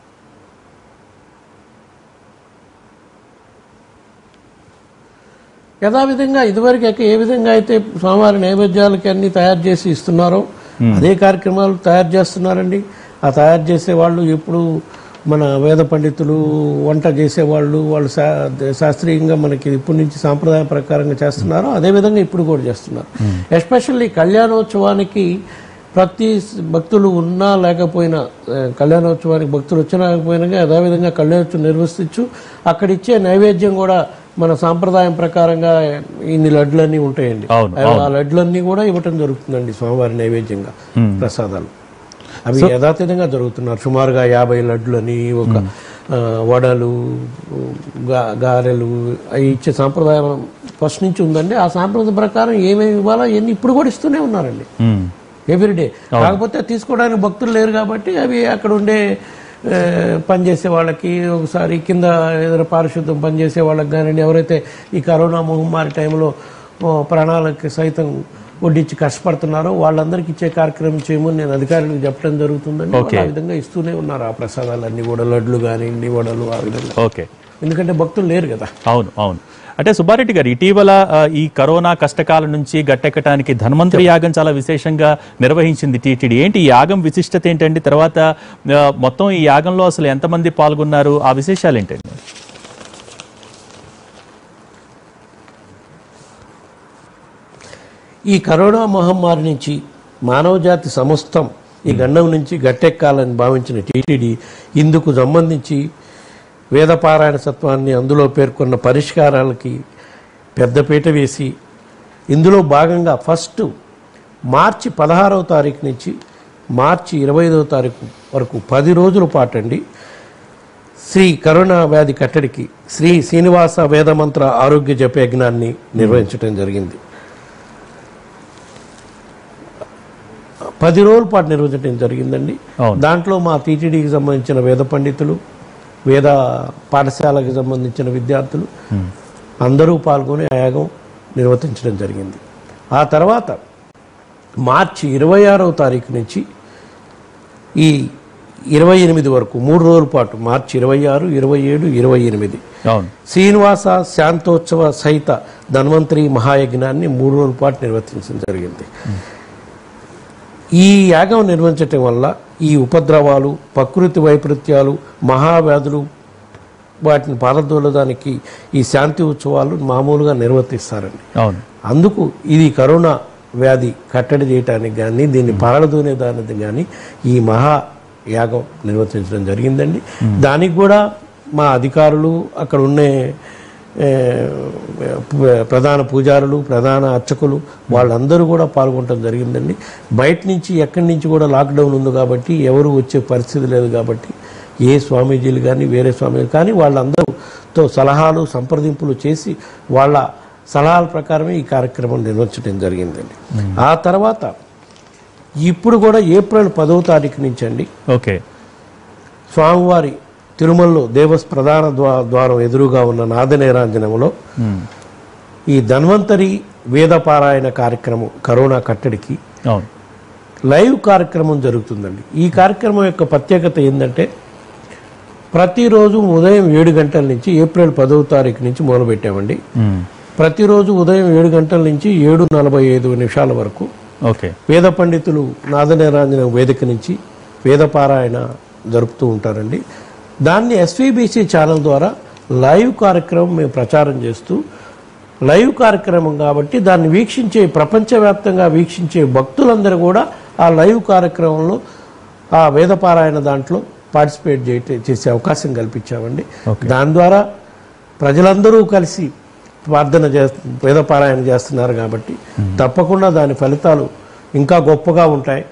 యథావిధంగా ఇదివరకు ఎక్క- ఏ విధంగా అయితే స్వామివారి నైవేద్యాలకి అన్ని తయారు చేసి ఇస్తున్నారో అదే కార్యక్రమాలు తయారు చేస్తున్నారండి ఆ తయారు చేసే వాళ్ళు ఎప్పుడు మన వేద పండితులు వంట చేసేవాళ్ళు వాళ్ళు శా- శాస్త్రీయంగా మనకి ఇప్పటి నుంచి సాంప్రదాయ ప్రకారంగా చేస్తున్నారో అదే విధంగా ఇప్పుడు కూడా చేస్తున్నారు ఎస్పెషల్లీ కళ్యాణోత్సవానికి ప్రతి భక్తులు ఉన్నా లేకపోయినా ఆ, కళ్యాణోత్సవానికి భక్తులు వచ్చినా లేకపోయినా యథావిధంగా కళ్యాణోత్సవం నిర్వహించు అక్కడ ఇచ్చే నైవేద్యం కూడా మన సాంప్రదాయం ప్రకారంగా ఇన్ని లడ్లన్నీ ఉంటాయండి అవును, ఆ లడ్లన్నీ కూడా ఇవ్వటం జరుగుతుందండి స్వామివారి నైవేద్యంగా ప్రసాదాలు అవి యథాతథంగా జరుగుతున్నారు సుమారుగా యాభై లడ్లని ఒక ఆ, వడలు గా- గారెలు అవి ఇచ్చే సాంప్రదాయం ఫస్ట్ నుంచి ఉందండి ఆ సాంప్రదాయం ప్రకారం ఏమేమి ఇవ్వాలో ఇవన్నీ ఇప్పుడు కూడా ఇస్తూనే ఉన్నారండి మ్మ్. ఎవ్రీడే కాకపోతే తీసుకోవడానికి భక్తులు లేరు కాబట్టి అవి అక్కడ ఉండే ఆ, పనిచేసే వాళ్ళకి ఒకసారి కింద ఏదైనా పారిశుద్ధం పనిచేసే వాళ్ళకి కానివ్వండి ఎవరైతే ఈ కరోనా మహమ్మారి టైంలో ఓ, ప్రాణాలకి సైతం వడ్డించి కష్టపడుతున్నారో వాళ్ళందరికీ ఇచ్చే కార్యక్రమం చేయమని నేను అధికారులకు చెప్పడం జరుగుతుందండి వాళ్ళు ఆ విధంగా ఇస్తూనే ఉన్నారు ఆ ప్రసాదాలన్నీ కూడా లడ్లు కానివ్వండి వడలు ఆ విధంగా ఓకే ఎందుకంటే భక్తులు లేరు కదా అవును అవును అంటే సుబ్బారెడ్డి గారు ఇటీవల ఆ, ఈ కరోనా కష్టకాలం నుంచి గట్టెక్కటానికి ధన్వంతరి యాగం చాలా విశేషంగా నిర్వహించింది టీటీడీ ఏంటి ఈ యాగం విశిష్టత ఏంటండి తర్వాత ఆ, మొత్తం ఈ యాగంలో అసలు ఎంతమంది పాల్గొన్నారు ఆ విశేషాలు ఏంటండి ఈ కరోనా మహమ్మారి నుంచి మానవజాతి సమస్తం ఈ గండం నుంచి గట్టెక్కాలని భావించిన టీటీడీ ఇందుకు సంబంధించి వేదపారాయణ సత్వాన్ని అందులో పేర్కొన్న పరిష్కారాలకి పెద్దపీట వేసి ఇందులో భాగంగా ఫస్ట్ మార్చి పదహారవ తారీఖు నుంచి మార్చి ఇరవై ఐదవ తారీఖు వరకు పది రోజుల పాటండి శ్రీ కరోనా వ్యాధి కట్టడికి శ్రీ శ్రీనివాస వేదమంత్ర ఆరోగ్య జపయజ్ఞాన్ని నిర్వహించడం జరిగింది పది రోజుల పాటు నిర్వహించడం జరిగిందండి అవును. దాంట్లో మా టీటీడీకి సంబంధించిన వేద పండితులు వేద పాఠశాలకు సంబంధించిన విద్యార్థులు అందరూ పాల్గొని ఆ యాగం నిర్వర్తించడం జరిగింది ఆ తర్వాత మార్చి ఇరవై ఆరవ తారీఖు నుంచి ఈ ఇరవై ఎనిమిది వరకు మూడు రోజుల పాటు మార్చి ఇరవై ఆరు ఇరవై ఏడు ఇరవై ఎనిమిది అవును శ్రీనివాస శాంతోత్సవ సహిత ధన్వంతరి మహాయజ్ఞాన్ని మూడు రోజుల పాటు నిర్వర్తించడం జరిగింది ఈ యాగం నిర్వహించటం వల్ల ఈ ఉపద్రవాలు ప్రకృతి వైపరీత్యాలు మహావ్యాధులు వాటిని పారదోలడానికి ఈ శాంతి ఉత్సవాలు మామూలుగా నిర్వర్తిస్తారండి అవును అందుకు ఇది కరోనా వ్యాధి కట్టడి చేయటానికి కానీ దీన్ని పారదోనే దానికి కానీ ఈ మహా యాగం నిర్వర్తించడం జరిగిందండి దానికి కూడా మా అధికారులు అక్కడ ఉండే ఏ, ప- ప్రధాన పూజారులు ప్రధాన అర్చకులు వాళ్ళందరూ కూడా పాల్గొనడం జరిగిందండి బయట నుంచి ఎక్కడి నుంచి కూడా లాక్డౌన్ ఉంది కాబట్టి ఎవరు వచ్చే పరిస్థితి లేదు కాబట్టి ఏ స్వామీజీలు కానీ వేరే స్వామీజీలు కానీ వాళ్ళందరూతో సలహాలు సంప్రదింపులు చేసి వాళ్ళ సలహాల ప్రకారమే ఈ కార్యక్రమం నిర్వహించడం జరిగిందండి ఆ తర్వాత ఇప్పుడు కూడా ఏప్రిల్ పదవ తారీఖు నుంచి అండి ఓకే స్వామివారి తిరుమలలో దేవస్ ప్రధాన ద్వా ద్వారం ఎదురుగా ఉన్న నాదనేరాంజనంలో ఉమ్. ఈ ధన్వంతరి వేదపారాయణ కార్యక్రమం కరోనా కట్టడికి అవును లైవ్ కార్యక్రమం జరుగుతుందండి ఈ కార్యక్రమం యొక్క ప్రత్యేకత ఏంటంటే ప్రతిరోజు ఉదయం ఏడు గంటల నుంచి ఏప్రిల్ పదవ తారీఖు నుంచి మొదలుపెట్టామండి ఉమ్. ప్రతిరోజు ఉదయం ఏడు గంటల నుంచి ఏడు నలభై ఐదు నిమిషాల వరకు ఓకే వేద పండితులు నాదనిరాంజన వేదిక నుంచి వేదపారాయణ జరుపుతూ ఉంటారండి దాన్ని ఎస్వీబీసీ ఛానల్ ద్వారా లైవ్ కార్యక్రమం మేము ప్రచారం చేస్తూ లైవ్ కార్యక్రమం కాబట్టి దాన్ని వీక్షించే ప్రపంచవ్యాప్తంగా వీక్షించే భక్తులందరూ కూడా ఆ లైవ్ కార్యక్రమంలో ఆ వేదపారాయణ దాంట్లో పార్టిసిపేట్ చేయటే చేసే అవకాశం కల్పించామండి Okay. దాని ద్వారా ప్రజలందరూ కలిసి ప్రార్థన చేస్తు వేదపారాయణ చేస్తున్నారు కాబట్టి తప్పకుండా దాని ఫలితాలు ఇంకా గొప్పగా ఉంటాయి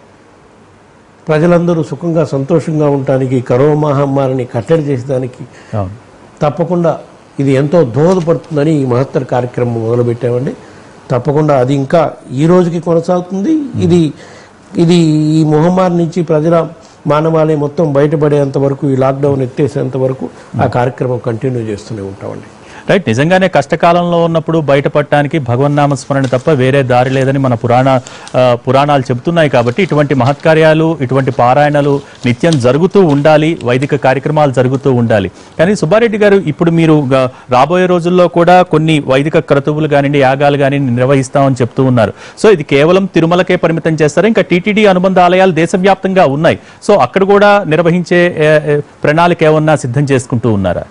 ప్రజలందరూ సుఖంగా సంతోషంగా ఉండటానికి ఈ కరోనా మహమ్మారిని కట్టడి చేసేదానికి అవును తప్పకుండా ఇది ఎంతో దోహదపడుతుందని ఈ మహత్తర కార్యక్రమం మొదలుపెట్టామండి తప్పకుండా అది ఇంకా ఈ రోజుకి కొనసాగుతుంది ఇది ఇది ఈ మహమ్మారి నుంచి ప్రజల మానవాళి మొత్తం బయటపడేంత వరకు ఈ లాక్డౌన్ ఎత్తేసేంత వరకు ఆ కార్యక్రమం కంటిన్యూ చేస్తూనే ఉంటామండి రైట్ నిజంగానే కష్టకాలంలో ఉన్నప్పుడు బయటపడటానికి భగవన్నామ స్మరణ తప్ప వేరే దారి లేదని మన పురాణ ఆ, పురాణాలు చెబుతున్నాయి కాబట్టి ఇటువంటి మహత్కార్యాలు ఇటువంటి పారాయణలు నిత్యం జరుగుతూ ఉండాలి వైదిక కార్యక్రమాలు జరుగుతూ ఉండాలి కానీ సుబ్బారెడ్డి గారు ఇప్పుడు మీరు గ- రాబోయే రోజుల్లో కూడా కొన్ని వైదిక క్రతువులు కానివ్వండి యాగాలు కానీ నిర్వహిస్తామని చెప్తూ ఉన్నారు సో ఇది కేవలం తిరుమలకే పరిమితం చేస్తారు ఇంకా టీటీడీ అనుబంధ ఆలయాలు దేశవ్యాప్తంగా ఉన్నాయి సో అక్కడ కూడా నిర్వహించే ఏ, ఏ, ప్రణాళిక ఏమన్నా సిద్ధం చేసుకుంటూ ఉన్నారా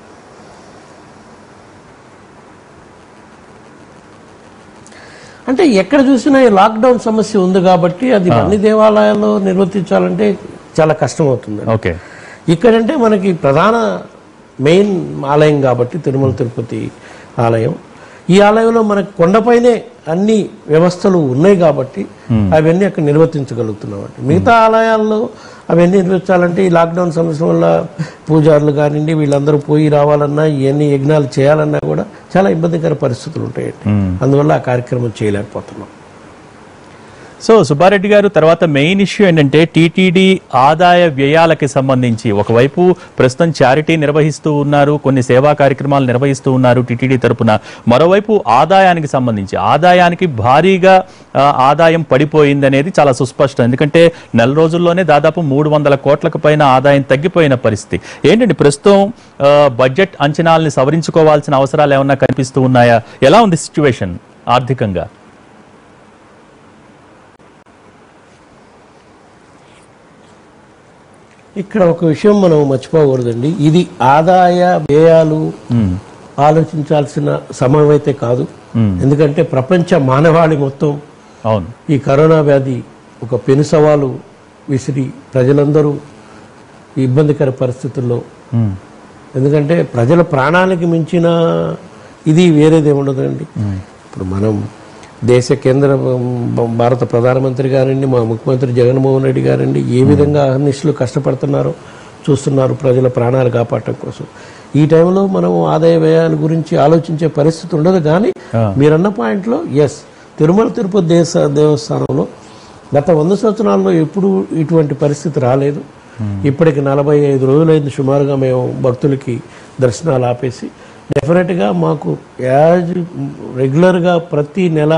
అంటే ఎక్కడ చూసినా ఈ లాక్డౌన్ సమస్య ఉంది కాబట్టి అది అన్ని దేవాలయాల్లో నిర్వర్తించాలంటే చాలా కష్టం అవుతుంది ఓకే ఇక్కడంటే మనకి ప్రధాన మెయిన్ ఆలయం కాబట్టి తిరుమల తిరుపతి ఆలయం ఈ ఆలయంలో మనకి కొండపైనే అన్ని వ్యవస్థలు ఉన్నాయి కాబట్టి అవన్నీ అక్కడ నిర్వర్తించగలుగుతున్నాం అండి మిగతా ఆలయాల్లో అవన్నీ నిర్వర్తించాలంటే ఈ లాక్డౌన్ సమస్య వల్ల పూజారులు కానివ్వండి వీళ్ళందరూ పోయి రావాలన్నా ఇవన్నీ యజ్ఞాలు చేయాలన్నా కూడా చాలా ఇబ్బందికర పరిస్థితులు ఉంటాయండి అందువల్ల ఆ కార్యక్రమం చేయలేకపోతున్నాం సో సుబ్బారెడ్డి గారు తర్వాత మెయిన్ ఇష్యూ ఏంటంటే టీటీడీ ఆదాయ వ్యయాలకి సంబంధించి ఒకవైపు ప్రస్తుతం చారిటీ నిర్వహిస్తూ ఉన్నారు కొన్ని సేవా కార్యక్రమాలు నిర్వహిస్తూ ఉన్నారు టీటీడీ తరపున మరోవైపు ఆదాయానికి సంబంధించి ఆదాయానికి భారీగా ఆ, ఆదాయం పడిపోయింది అనేది చాలా సుస్పష్టం ఎందుకంటే నెల రోజుల్లోనే దాదాపు మూడు వందల కోట్లకు పైన ఆదాయం తగ్గిపోయిన పరిస్థితి ఏంటండి ప్రస్తుతం ఆ, బడ్జెట్ అంచనాల్ని సవరించుకోవాల్సిన అవసరాలు ఏమన్నా కనిపిస్తూ ఉన్నాయా ఎలా ఉంది సిచ్యువేషన్ ఆర్థికంగా ఇక్కడ ఒక విషయం మనం మర్చిపోకూడదండి ఇది ఆదాయ వ్యయాలు ఉమ్, ఆలోచించాల్సిన సమయం అయితే కాదు ఉమ్, ఎందుకంటే ప్రపంచ మానవాళి మొత్తం అవును ఈ కరోనా వ్యాధి ఒక పెను సవాలు విసిరి ప్రజలందరూ ఈ ఇబ్బందికర పరిస్థితుల్లో ఉమ్, ఎందుకంటే ప్రజల ప్రాణానికి మించిన ఇది వేరేది ఉండదండి ఇప్పుడు మనం దేశ కేంద్ర బ- భారత ప్రధానమంత్రి గారండి మా ముఖ్యమంత్రి జగన్మోహన్ రెడ్డి గారండి ఏ విధంగా అహర్నిశలు కష్టపడుతున్నారో చూస్తున్నారు ప్రజల ప్రాణాలు కాపాడటం కోసం ఈ టైంలో మనం ఆదాయ వ్యయాల గురించి ఆలోచించే పరిస్థితి ఉండదు కానీ మీరన్న పాయింట్లో ఎస్ తిరుమల తిరుపతి దేశ దేవస్థానంలో గత వంద సంవత్సరాల్లో ఎప్పుడు ఇటువంటి పరిస్థితి రాలేదు ఇప్పటికి నలభై ఐదు రోజులైంది సుమారుగా మేము భక్తులకి దర్శనాలు ఆపేసి డెఫినెట్గా మాకు యాజ్ రెగ్యులర్గా ప్రతి నెల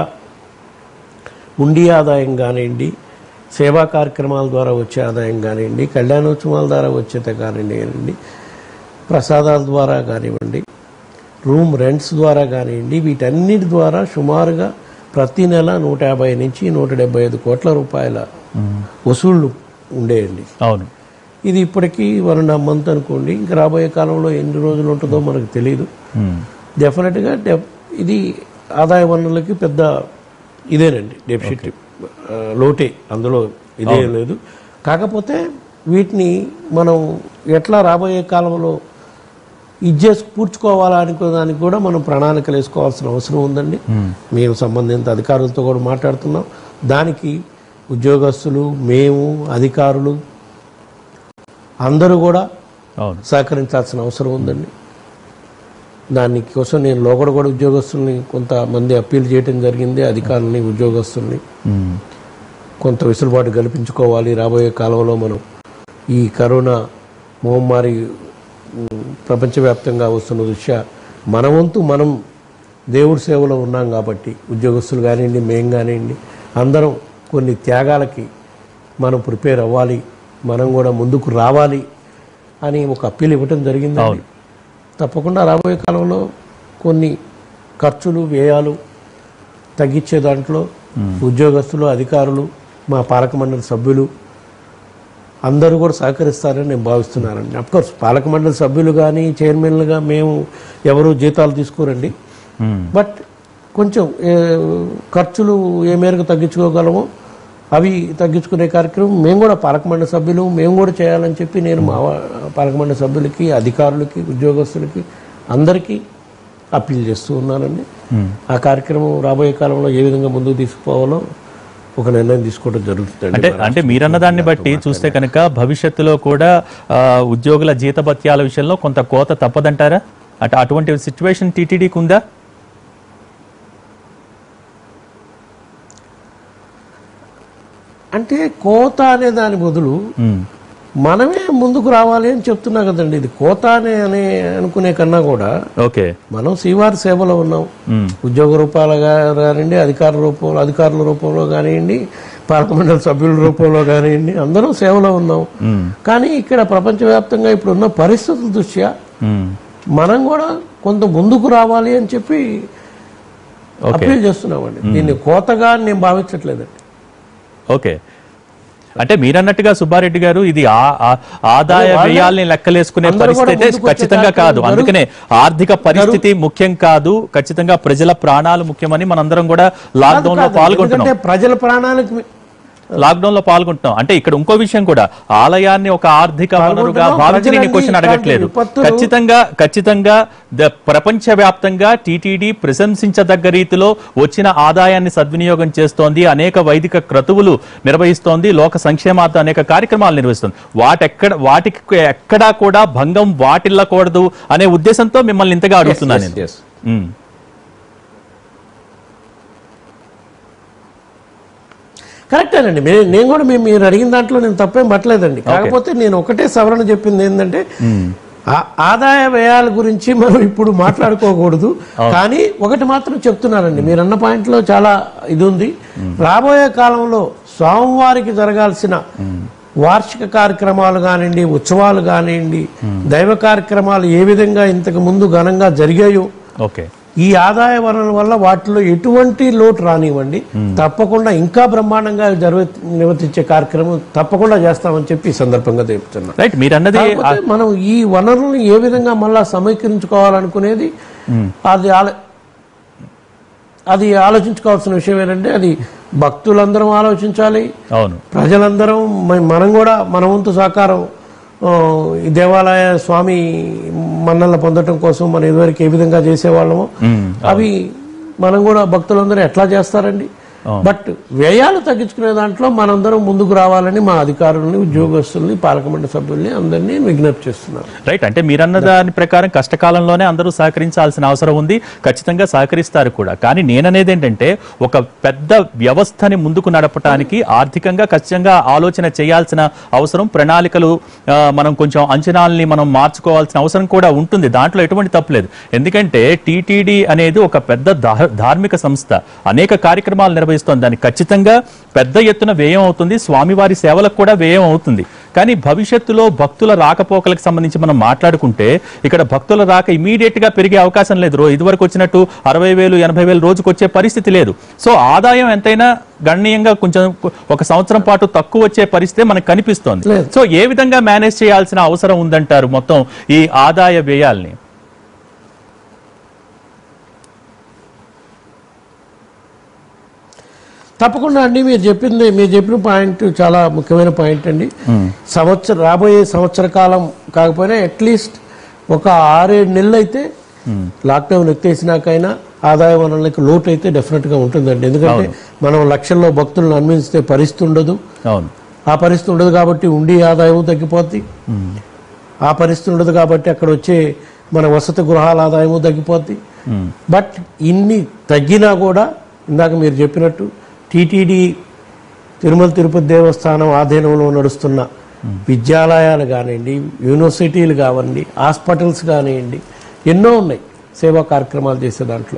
ఉండి ఆదాయం కానివ్వండి సేవా కార్యక్రమాల ద్వారా వచ్చే ఆదాయం కానివ్వండి కళ్యాణోత్సవాల ద్వారా వచ్చేది కానివ్వండి ప్రసాదాల ద్వారా కానివ్వండి రూమ్ రెంట్స్ ద్వారా కానివ్వండి వీటన్నిటి ద్వారా సుమారుగా ప్రతి నెల నూట యాభై నుంచి నూట డెబ్బై ఐదు కోట్ల రూపాయల వసూళ్లు ఉండేయండి అవును ఇది ఇప్పటికీ వన్ అండ్ హాఫ్ మంత్ అనుకోండి ఇంకా రాబోయే కాలంలో ఎన్ని రోజులు ఉంటుందో మనకు తెలియదు మ్మ్. డెఫినెట్గా డెఫ్ ఇది ఆదాయ వనరులకి పెద్ద ఇదేనండి డెఫిసిట్ ఆ, లోటే అందులో ఇదే లేదు కాకపోతే వీటిని మనం ఎట్లా రాబోయే కాలంలో ఇచ్చేసి పూడ్చుకోవాలా అనుకో దానికి కూడా మనం ప్రణాళికలు వేసుకోవాల్సిన అవసరం ఉందండి మేము సంబంధిత అధికారులతో కూడా మాట్లాడుతున్నాం దానికి ఉద్యోగస్తులు మేము అధికారులు అందరూ కూడా అవును సహకరించాల్సిన అవసరం ఉందండి దానికోసం నేను లోకడ కూడా ఉద్యోగస్తుల్ని కొంతమంది అప్పీల్ చేయడం జరిగింది అధికారులని ఉద్యోగస్తుల్ని మ్మ్. కొంత వెసులుబాటు కల్పించుకోవాలి రాబోయే కాలంలో మనం ఈ కరోనా మహమ్మారి ఉమ్, ప్రపంచవ్యాప్తంగా వస్తున్న దృష్ట్యా మన వంతు మనం దేవుడి సేవలో ఉన్నాం కాబట్టి ఉద్యోగస్తులు కానివ్వండి మేం కానివ్వండి అందరం కొన్ని త్యాగాలకి మనం ప్రిపేర్ అవ్వాలి మనం కూడా ముందుకు రావాలి అని ఒక అప్పీల్ ఇవ్వటం జరిగిందండి తప్పకుండా రాబోయే కాలంలో కొన్ని ఖర్చులు వ్యయాలు తగ్గించే దాంట్లో ఉద్యోగస్తులు అధికారులు మా పాలక మండలి సభ్యులు అందరూ కూడా సహకరిస్తారని నేను భావిస్తున్నానండి అఫ్కోర్స్ పాలక మండలి సభ్యులు కానీ చైర్మన్లుగా మేము ఎవరు జీతాలు తీసుకోరండి మ్మ్. బట్ కొంచెం ఏ, ఖర్చులు ఏ మేరకు తగ్గించుకోగలమో అవి తగ్గించుకునే కార్యక్రమం మేము కూడా పాలక మండలి సభ్యులు మేము కూడా చేయాలని చెప్పి నేను మా వా- పాలక మండలి సభ్యులకి అధికారులకి ఉద్యోగస్తులకి అందరికీ అప్పీల్ చేస్తూ ఉన్నానండి ఆ కార్యక్రమం రాబోయే కాలంలో ఏ విధంగా ముందుకు తీసుకుపోవాలో ఒక నిర్ణయం తీసుకోవడం జరుగుతుందండి అంటే అంటే మీరన్న దాన్ని బట్టి చూస్తే కనుక భవిష్యత్తులో కూడా ఆ, ఉద్యోగుల జీతభత్యాల విషయంలో కొంత కోత తప్పదంటారా అంటే అటువంటి సిచ్యువేషన్ టీటీడీకి ఉందా అంటే కోత అనే దాని బదులు మ్మ్. మనమే ముందుకు రావాలి అని చెప్తున్నా కదండి ఇది కోత అనే అనే అనుకునే కన్నా కూడా ఓకే మనం శ్రీవారి సేవలో ఉన్నాం మ్మ్. ఉద్యోగ రూపాలు కానివ్వండి అధికార రూపంలో అధికారుల రూపంలో కానివ్వండి పార్లమెంటల్ సభ్యుల రూపంలో కానివ్వండి అందరం సేవలో ఉన్నాం మ్మ్. కానీ ఇక్కడ ప్రపంచవ్యాప్తంగా ఇప్పుడు ఉన్న పరిస్థితుల దృష్ట్యా మ్మ్. మనం కూడా కొంత ముందుకు రావాలి అని చెప్పి ఓకే అప్పీల్ చేస్తున్నామండి దీన్ని కోతగా నేను భావించట్లేదండి ఓకే అంటే మీరన్నట్టుగా సుబ్బారెడ్డి గారు ఇది ఆ- ఆ- ఆదాయ వ్యయాల్ని లెక్కలేసుకునే అందరూ కూడా పరిస్థితి అయితే ముందుకు వచ్చే ఖచ్చితంగా కాదు కార్యక్రమం అందుకనే ఆర్థిక పరిస్థితి ముఖ్యం కాదు ఖచ్చితంగా ప్రజల ప్రాణాలు ముఖ్యమని మనందరం కూడా లాక్డౌన్ లో కాదు, పాల్గొంటున్నాం ఎందుకంటే ప్రజల ప్రాణాలకు మీ- లాక్డౌన్ లో పాల్గొంటున్నాం అంటే ఇక్కడ ఇంకో విషయం కూడా ఆలయాన్ని ఒక ఆర్థిక వనరుగా పాల్గొంటున్నాం. భావించి నేను ప్రజలన్నీ క్వశ్చన్ అడగట్లేదు ఇట్లాంటి విపత్తులు- ఖచ్చితంగా ఖచ్చితంగా ద- ప్రపంచవ్యాప్తంగా టీటీడీ ప్రశంసించదగ్గ రీతిలో వచ్చిన ఆదాయాన్ని సద్వినియోగం చేస్తోంది అనేక వైదిక క్రతువులు నిర్వహిస్తోంది లోక సంక్షేమార్థం అనేక కార్యక్రమాలు నిర్వహిస్తుంది వాటెక్కడ వాటికి ఎక్కడా కూడా భంగం వాటిల్లకూడదు అనే ఉద్దేశంతో మిమ్మల్ని ఇంతగా అడుగుతున్నాను నేను Yes. ఉమ్, కరెక్టేనండి మే- నేను కూడా మేము మీరు అడిగిన దాంట్లో నేను తప్పేం పట్టలేదండి కాకపోతే నేను ఒకటే సవరణ చెప్పింది ఏంటంటే ఆ- ఆదాయ వ్యయాల గురించి మనం ఇప్పుడు మాట్లాడుకోకూడదు కానీ ఒకటి మాత్రం చెప్తున్నానండి మీరు అన్న పాయింట్లో చాలా ఇది ఉంది రాబోయే కాలంలో స్వామివారికి జరగాల్సిన వార్షిక కార్యక్రమాలు కానివ్వండి ఉత్సవాలు కానివ్వండి దైవ కార్యక్రమాలు ఏ విధంగా ఇంతకు ముందు ఘనంగా జరిగాయో ఓకే ఈ ఆదాయ వనరుల వల్ల వాటిలో ఎటువంటి లోటు రానివ్వండి తప్పకుండా ఇంకా బ్రహ్మాండంగా జరుగు నిర్వర్తించే కార్యక్రమం తప్పకుండా చేస్తామని చెప్పి ఈ సందర్భంగా చెప్తున్నా రైట్ మీరు అన్నది కాకపోతే మనం ఈ వనరులను ఏ విధంగా మళ్ళా సమీకరించుకోవాలనుకునేది అది ఆలో- అది ఆలోచించుకోవాల్సిన విషయం ఏంటంటే అది భక్తులందరం ఆలోచించాలి అవును ప్రజలందరం మ- మనం కూడా మన వంతు సహకారం ఆ, ఈ దేవాలయ స్వామి మన్నల పొందటం కోసం మనం ఇదివరకు ఏ విధంగా చేసేవాళ్ళమో మ్మ్. అవి మనం కూడా భక్తులందరూ ఎట్లా చేస్తారండి బట్ వ్యయాలు తగ్గించుకునే దాంట్లో మనందరం ముందుకు రావాలని మా అధికారుల్ని ఉద్యోగస్తుల్ని పాలకమండలి సభ్యుల్ని అందరినీ విజ్ఞప్తి చేస్తున్నారు రైట్ అంటే మీరన్న దాని ప్రకారం కష్టకాలంలోనే అందరూ సహకరించాల్సిన అవసరం ఉంది ఖచ్చితంగా సహకరిస్తారు కూడా కానీ నేననేది ఏంటంటే ఒక పెద్ద వ్యవస్థని ముందుకు నడపడానికి ఆర్థికంగా ఖచ్చితంగా ఆలోచన చేయాల్సిన అవసరం ప్రణాళికలు ఆ, మనం కొంచెం అంచనాల్ని మనం మార్చుకోవాల్సిన అవసరం కూడా ఉంటుంది దాంట్లో ఎటువంటి తప్పులేదు ఎందుకంటే టీటీడీ అనేది ఒక పెద్ద ధా- ధార్మిక సంస్థ అనేక కార్యక్రమాలు నిర్వహిస్తుంది దానికి ఖచ్చితంగా పెద్ద ఎత్తున వ్యయం అవుతుంది స్వామివారి సేవలకు కూడా వ్యయం అవుతుంది కానీ భవిష్యత్తులో భక్తుల రాకపోకలకు సంబంధించి మనం మాట్లాడుకుంటే ఇక్కడ భక్తుల రాక ఇమీడియట్ గా పెరిగే అవకాశం లేదు రో ఇదివరకు వచ్చినట్టు అరవై వేలు ఎనభై వేలు రోజుకు వచ్చే పరిస్థితి లేదు సో ఆదాయం ఎంతైనా గణనీయంగా కొంచెం ఒక సంవత్సరం పాటు తక్కువ వచ్చే పరిస్థితి మనకు కనిపిస్తోంది లేదు. సో ఏ విధంగా మేనేజ్ చేయాల్సిన అవసరం ఉందంటారు మొత్తం ఈ ఆదాయ వ్యయాల్ని తప్పకుండా అండి మీరు చెప్పింది మీరు చెప్పిన పాయింట్ చాలా ముఖ్యమైన పాయింట్ అండి సంవత్సరం రాబోయే సంవత్సర కాలం కాకపోయినా అట్లీస్ట్ ఒక ఆరేడు నెలలు అయితే లాక్డౌన్ ఎత్తేసినాకైనా ఆదాయ వనరులకు లోటు అయితే డెఫినెట్ గా ఉంటుందండి ఎందుకంటే మనం లక్షల్లో భక్తులను అన్వయిస్తే పరిస్థితి ఉండదు అవును ఆ పరిస్థితి ఉండదు కాబట్టి ఉండి ఆదాయం తగ్గిపోద్ది ఆ పరిస్థితి ఉండదు కాబట్టి అక్కడ వచ్చే మన వసతి గృహాల ఆదాయము తగ్గిపోద్ది మ్మ్. బట్ ఇన్ని తగ్గినా కూడా ఇందాక మీరు చెప్పినట్టు టీటీడీ తిరుమల తిరుపతి దేవస్థానం ఆధీనంలో నడుస్తున్న విద్యాలయాలు కానివ్వండి యూనివర్సిటీలు కావండి హాస్పిటల్స్ కానివ్వండి ఎన్నో ఉన్నాయి సేవా కార్యక్రమాలు చేసే దాంట్లో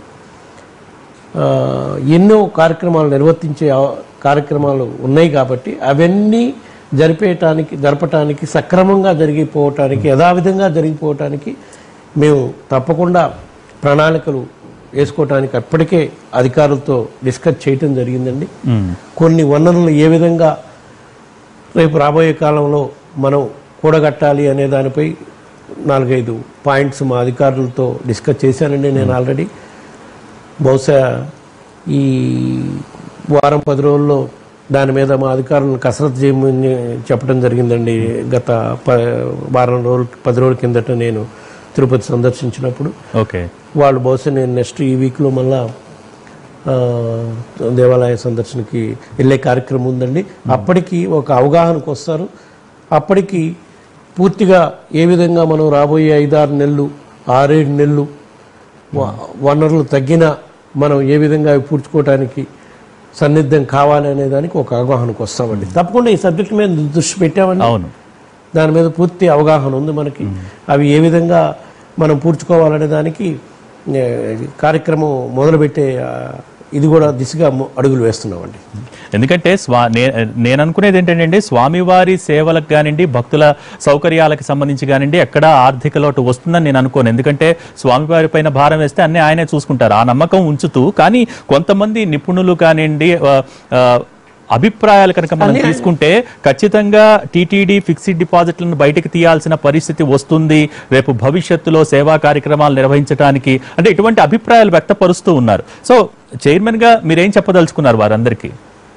ఆ, ఎన్నో కార్యక్రమాలు నిర్వర్తించే అవ- కార్యక్రమాలు ఉన్నాయి కాబట్టి అవన్నీ జరిపేయటానికి జరపటానికి సక్రమంగా జరిగిపోవటానికి యథావిధంగా జరిగిపోవటానికి మేము తప్పకుండా ప్రణాళికలు వేసుకోవటానికి అప్పటికే అధికారులతో డిస్కస్ చేయటం జరిగిందండి మ్మ్. కొన్ని వనరులు ఏ విధంగా రేపు రాబోయే కాలంలో మనం కూడగట్టాలి అనే దానిపై నాలుగైదు పాయింట్స్ మా అధికారులతో డిస్కస్ చేశానండి నేను ఆల్రెడీ బహుశా ఈ వారం పది రోజుల్లో దాని మీద మా అధికారులను కసరత్తు చేయమని చెప్పడం జరిగిందండి గత ప వారం రోజులు పది రోజుల కిందట నేను తిరుపతి సందర్శించినప్పుడు ఓకే వాళ్ళు బహుశా నేను నెక్స్ట్ ఈ వీక్లో మళ్ళా ఆ, దేవాలయ సందర్శనకి వెళ్ళే కార్యక్రమం ఉందండి అప్పటికి ఒక అవగాహనకు వస్తారు అప్పటికి పూర్తిగా ఏ విధంగా మనం రాబోయే ఐదారు నెలలు ఆరేడు నెలలు వ- వనరులు తగ్గినా మనం ఏ విధంగా అవి పూడ్చుకోవడానికి సన్నిద్ధం కావాలి అనే దానికి ఒక అవగాహనకు వస్తామండి తప్పకుండా ఈ సబ్జెక్ట్ మీద దృష్టి పెట్టామండి అవును దాని మీద పూర్తి అవగాహన ఉంది మనకి అవి ఏ విధంగా మనం పూడ్చుకోవాలనే దానికి ఏ, కార్యక్రమం మొదలుపెట్టే ఆ, ఇది కూడా దిశగా ము- అడుగులు వేస్తున్నామండి ఎందుకంటే స్వా నే- నేను అనుకునేది ఏంటంటే స్వామివారి సేవలకు కానివ్వండి భక్తుల సౌకర్యాలకు సంబంధించి కానివ్వండి ఎక్కడ ఆర్థిక లోటు వస్తుందని నేను అనుకోను ఎందుకంటే స్వామివారి పైన భారం వేస్తే అన్నీ ఆయనే చూసుకుంటారు ఆ నమ్మకం ఉంచుతూ కానీ కొంతమంది నిపుణులు కానివ్వండి ఆ, ఆ, అభిప్రాయాలు కనుక మనం తీసుకుంటే ఖచ్చితంగా టీటీడీ ఫిక్స్డ్ డిపాజిట్లను బయటకు తీయాల్సిన పరిస్థితి వస్తుంది రేపు భవిష్యత్తులో సేవా కార్యక్రమాలు నిర్వహించడానికి అంటే ఇటువంటి అభిప్రాయాలు వ్యక్తపరుస్తూ ఉన్నారు సో చైర్మన్ గా మీరేం చెప్పదలుచుకున్నారు వారందరికీ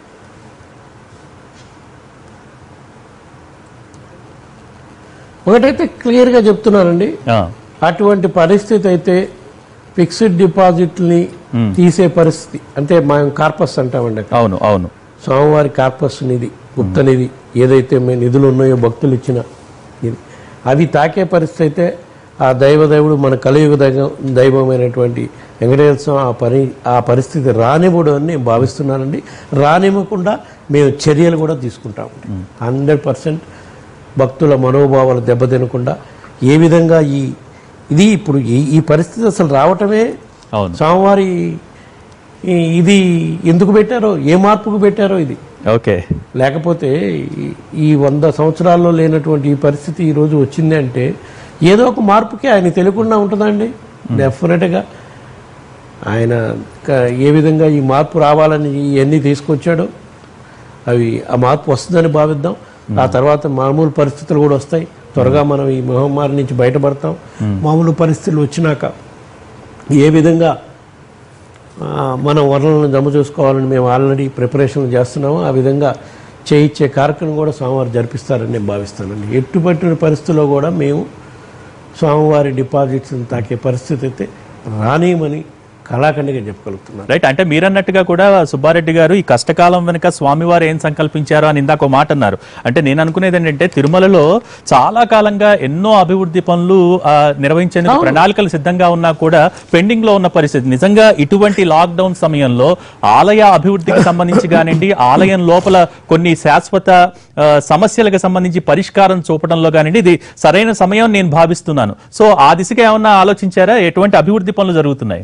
ఒకటైతే క్లియర్గా చెప్తున్నానండి ఆ, అటువంటి పరిస్థితి అయితే ఫిక్స్డ్ డిపాజిట్ని తీసే పరిస్థితి అంటే మనం కార్పస్ అంటామండి అవును అవును స్వామివారి కార్పస్ నిధి గుప్త నిధి ఏదైతే మేము నిధులు ఉన్నాయో భక్తులు ఇచ్చిన ఇది అవి తాకే పరిస్థితి అయితే ఆ దైవ దేవుడు మన కలియుగ దైవం దైవమైనటువంటి వెంకటేశ్వర స్వామి ఆ పరి ఆ పరిస్థితి రానివ్వడు అని నేను భావిస్తున్నానండి రానివ్వకుండా మేము చర్యలు కూడా తీసుకుంటామండి హండ్రెడ్ పర్సెంట్ భక్తుల మనోభావాలు దెబ్బతినకుండా ఏ విధంగా ఈ ఇది ఇప్పుడు ఈ ఈ పరిస్థితి అసలు రావటమే అవును స్వామివారి ఈ- ఇది ఎందుకు పెట్టారో ఏ మార్పుకు పెట్టారో ఇది ఓకే లేకపోతే ఈ- ఈ వంద సంవత్సరాల్లో లేనటువంటి ఈ పరిస్థితి ఈ రోజు వచ్చింది అంటే ఏదో ఒక మార్పుకి ఆయన తెలియకుండా ఉంటుందండి డెఫినెట్గా ఆయన క- ఏ విధంగా ఈ మార్పు రావాలని ఇవన్నీ తీసుకొచ్చాడో అవి ఆ మార్పు వస్తుందని భావిద్దాం ఆ తర్వాత మామూలు పరిస్థితులు కూడా వస్తాయి త్వరగా మనం ఈ మహమ్మారి నుంచి బయటపడతాం మామూలు పరిస్థితులు వచ్చినాక ఏ విధంగా ఆ, మనం వనరులను జమ చేసుకోవాలని మేము ఆల్రెడీ ప్రిపరేషన్ చేస్తున్నాము ఆ విధంగా చేయించే కార్యక్రమం కూడా స్వామివారు జరిపిస్తారని నేను భావిస్తానండి ఎట్టుపట్టిన పరిస్థితుల్లో కూడా మేము స్వామివారి డిపాజిట్స్ని తాకే పరిస్థితి అయితే రానియమని కళాఖండిగా చెప్పగలుగుతున్నాను రైట్ అంటే మీరన్నట్టుగా కూడా సుబ్బారెడ్డి గారు ఈ కష్టకాలం వెనుక స్వామివారు ఏం సంకల్పించారో అని ఇందాక ఒక మాట అన్నారు అంటే నేను అనుకునేది ఏంటంటే తిరుమలలో చాలా కాలంగా ఎన్నో అభివృద్ధి పనులు ఆ, నిర్వహించేందుకు ప్రణాళికలు సిద్ధంగా ఉన్నా కూడా పెండింగ్ లో ఉన్న పరిస్థితి నిజంగా ఇటువంటి లాక్డౌన్ సమయంలో ఆలయ అభివృద్ధికి సంబంధించి కానివ్వండి ఆలయం లోపల కొన్ని శాశ్వత ఆ, సమస్యలకు సంబంధించి పరిష్కారం చూపడంలో కానివ్వండి ఇది సరైన సమయం నేను భావిస్తున్నాను సో ఆ దిశగా ఏమన్నా ఆలోచించారా ఎటువంటి అభివృద్ధి పనులు జరుగుతున్నాయి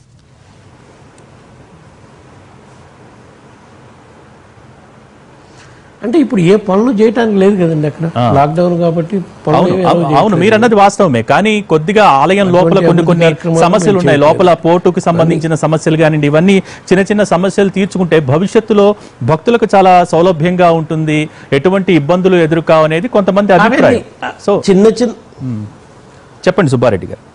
అంటే ఇప్పుడు ఏ పనులు చేయడానికి లేదు కదండి అక్కడ లాక్డౌన్ కాబట్టి పనులు అవును ఏమీ అవు- ఎవరు అవును మీరు అన్నది వాస్తవమే కానీ కొద్దిగా ఆలయం లోపల కొన్ని కొన్ని కార్యక్రమాలు సమస్యలు ఉన్నాయి లోపల పోర్టుకు సంబంధించిన సమస్యలు కానివ్వండి ఇవన్నీ చిన్న చిన్న సమస్యలు తీర్చుకుంటే భవిష్యత్తులో భక్తులకు చాలా సౌలభ్యంగా ఉంటుంది ఎటువంటి ఇబ్బందులు ఎదురుకావు అనేది కొంతమంది అభిప్రాయం సో చిన్న చిన్న చెప్పండి సుబ్బారెడ్డి గారు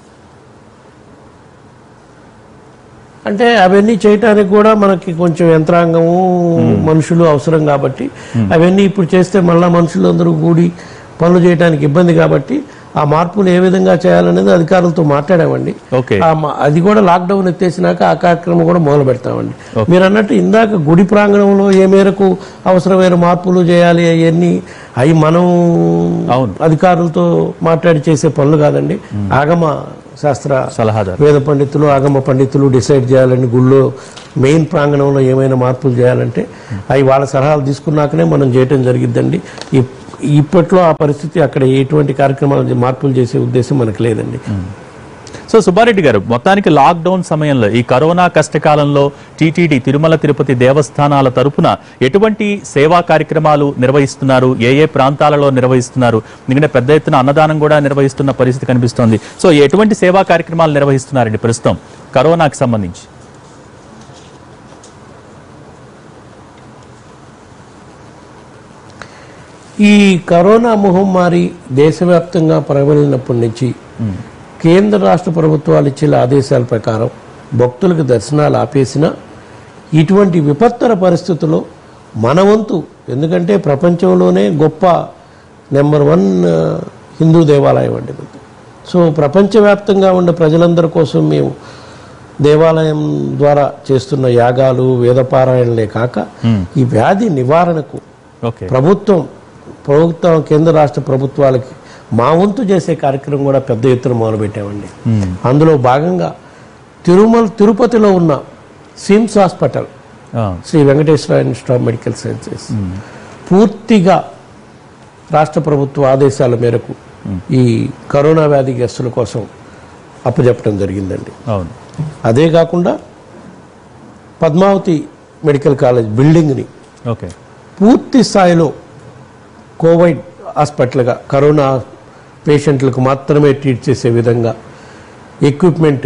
అంటే అవన్నీ చేయటానికి కూడా మనకి కొంచెం యంత్రాంగము మనుషులు అవసరం కాబట్టి అవన్నీ ఇప్పుడు చేస్తే మళ్ళా మనుషులు అందరూ కూడి పనులు చేయడానికి ఇబ్బంది కాబట్టి ఆ మార్పులు ఏ విధంగా చేయాలనేది అధికారులతో మాట్లాడామండి ఓకే ఆ మా- అది కూడా లాక్డౌన్ ఎత్తేసినాక ఆ కార్యక్రమం కూడా మొదలు పెడతామండి మీరు అన్నట్టు ఇందాక గుడి ప్రాంగణంలో ఏ మేరకు అవసరమైన మార్పులు చేయాలి అవన్నీ అవి మనం అవును. అధికారులతో మాట్లాడి చేసే పనులు కాదండి ఆగమ శాస్త్ర సలహాదారు వేద పండితులు ఆగమ పండితులు డిసైడ్ చేయాలని గుళ్ళో మెయిన్ ప్రాంగణంలో ఏమైనా మార్పులు చేయాలంటే అవి వాళ్ళ సలహాలు తీసుకున్నాకనే మనం చేయటం జరిగిద్దండి ఇప్- ఇప్పట్లో ఆ పరిస్థితి అక్కడ ఎటువంటి కార్యక్రమాలు మార్పులు చేసే ఉద్దేశం మనకు లేదండి సో సుబ్బారెడ్డి గారు మొత్తానికి లాక్డౌన్ సమయంలో ఈ కరోనా కష్టకాలంలో టీటీడీ తిరుమల తిరుపతి దేవస్థానాల తరపున ఎటువంటి సేవా కార్యక్రమాలు నిర్వహిస్తున్నారు ఏ ఏ ప్రాంతాలలో నిర్వహిస్తున్నారు ఎందుకంటే పెద్ద ఎత్తున అన్నదానం కూడా నిర్వహిస్తున్న పరిస్థితి కనిపిస్తోంది సో ఎటువంటి సేవా కార్యక్రమాలు నిర్వహిస్తున్నారండి ప్రస్తుతం కరోనాకి సంబంధించి ఈ కరోనా మహమ్మారి దేశవ్యాప్తంగా ప్రబలినప్పటి నుంచి కేంద్ర రాష్ట్ర ప్రభుత్వాలు ఇచ్చిన ఆదేశాల ప్రకారం భక్తులకు దర్శనాలు ఆపేసిన ఇటువంటి విపత్తర పరిస్థితుల్లో మన వంతు ఎందుకంటే ప్రపంచంలోనే గొప్ప నెంబర్ వన్ ఆ, హిందూ దేవాలయం అండి ఇది. సో ప్రపంచవ్యాప్తంగా ఉండే ప్రజలందరి కోసం మేము దేవాలయం ద్వారా చేస్తున్న యాగాలు వేదపారాయణలే కాక ఈ వ్యాధి నివారణకు ఓకే ప్రభుత్వం ప్రభుత్వం కేంద్ర రాష్ట్ర ప్రభుత్వాలకి మా వంతు చేసే కార్యక్రమం కూడా పెద్ద ఎత్తున మొదలుపెట్టామండి అందులో భాగంగా తిరుమల తిరుపతిలో ఉన్న SIMS hospital Sri Venkateswara institute of medical sciences పూర్తిగా రాష్ట్ర ప్రభుత్వ ఆదేశాల మేరకు ఈ కరోనా వ్యాధిగ్రస్తుల కోసం అప్పచెప్పడం జరిగిందండి అవును అదే కాకుండా పద్మావతి మెడికల్ కాలేజ్ బిల్డింగ్ని ఓకే పూర్తి స్థాయిలో కోవిడ్ హాస్పిటల్గా కరోనా పేషెంట్లకు మాత్రమే ట్రీట్ చేసే విధంగా ఎక్విప్మెంట్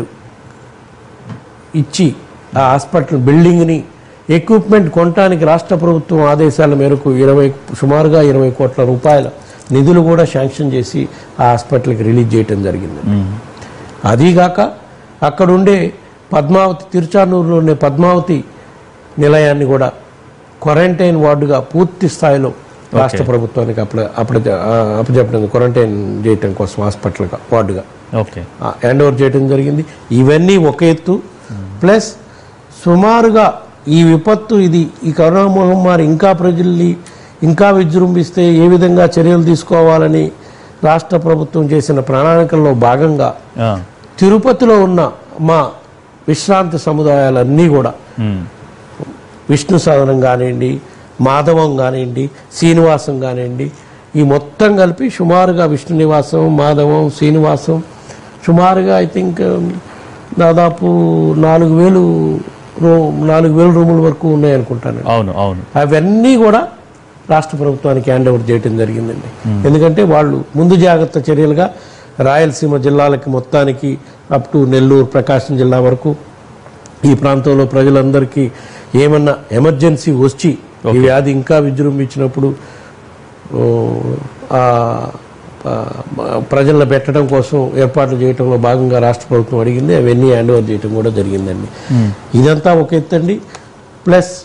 ఇచ్చి ఆ హాస్పిటల్ బిల్డింగ్ని ఎక్విప్మెంట్ కొనడానికి రాష్ట్ర ప్రభుత్వం ఆదేశాల మేరకు ఇరవై సుమారుగా ఇరవై కోట్ల రూపాయల నిధులు కూడా శాంక్షన్ చేసి ఆ హాస్పిటల్కి రిలీజ్ చేయటం జరిగింది అదీగాక అక్కడుండే పద్మావతి తిరుచానూరులో ఉండే పద్మావతి నిలయాన్ని కూడా క్వారంటైన్ వార్డుగా పూర్తి స్థాయిలో రాష్ట్ర ప్రభుత్వానికి అప్పుడు అప్పుడు అప్పచెప్పడం క్వారంటైన్ చేయటం కోసం హాస్పిటల్గా వార్డుగా ఓకే హ్యాండ్ ఓవర్ చేయడం జరిగింది ఇవన్నీ ఒక ఎత్తు ప్లస్ సుమారుగా ఈ విపత్తు ఇది ఈ కరోనా మహమ్మారి ఇంకా ప్రజల్ని ఇంకా విజృంభిస్తే ఏ విధంగా చర్యలు తీసుకోవాలని రాష్ట్ర ప్రభుత్వం చేసిన ప్రణాళికల్లో భాగంగా ఆ, తిరుపతిలో ఉన్న మా విశ్రాంతి సముదాయాలన్నీ కూడా ఉమ్, విష్ణు సాధనం కానివ్వండి మాధవం కానివ్వండి శ్రీనివాసం కానివ్వండి ఈ మొత్తం కలిపి సుమారుగా విష్ణు నివాసం మాధవం శ్రీనివాసం సుమారుగా ఐ థింక్ దాదాపు నాలుగు వేలు రూ నాలుగు వేల రూముల వరకు ఉన్నాయనుకుంటాను అవును అవును అవన్నీ కూడా రాష్ట్ర ప్రభుత్వానికి హ్యాండ్ ఓవర్ చేయడం జరిగిందండి ఎందుకంటే వాళ్ళు ముందు జాగ్రత్త చర్యలుగా రాయలసీమ జిల్లాలకి మొత్తానికి అప్ టు నెల్లూరు ప్రకాశం జిల్లా వరకు ఈ ప్రాంతంలో ప్రజలందరికీ ఏమన్నా ఎమర్జెన్సీ వచ్చి ఈ వ్యాధి ఇంకా విజృంభించినప్పుడు ఓ, ఆ, ఆ, ప్రజలను పెట్టడం కోసం ఏర్పాట్లు చేయడంలో భాగంగా రాష్ట్ర ప్రభుత్వం అడిగింది అవన్నీ హ్యాండ్ ఓవర్ చేయడం కూడా జరిగిందండి ఇదంతా ఒక ఎత్తండి ప్లస్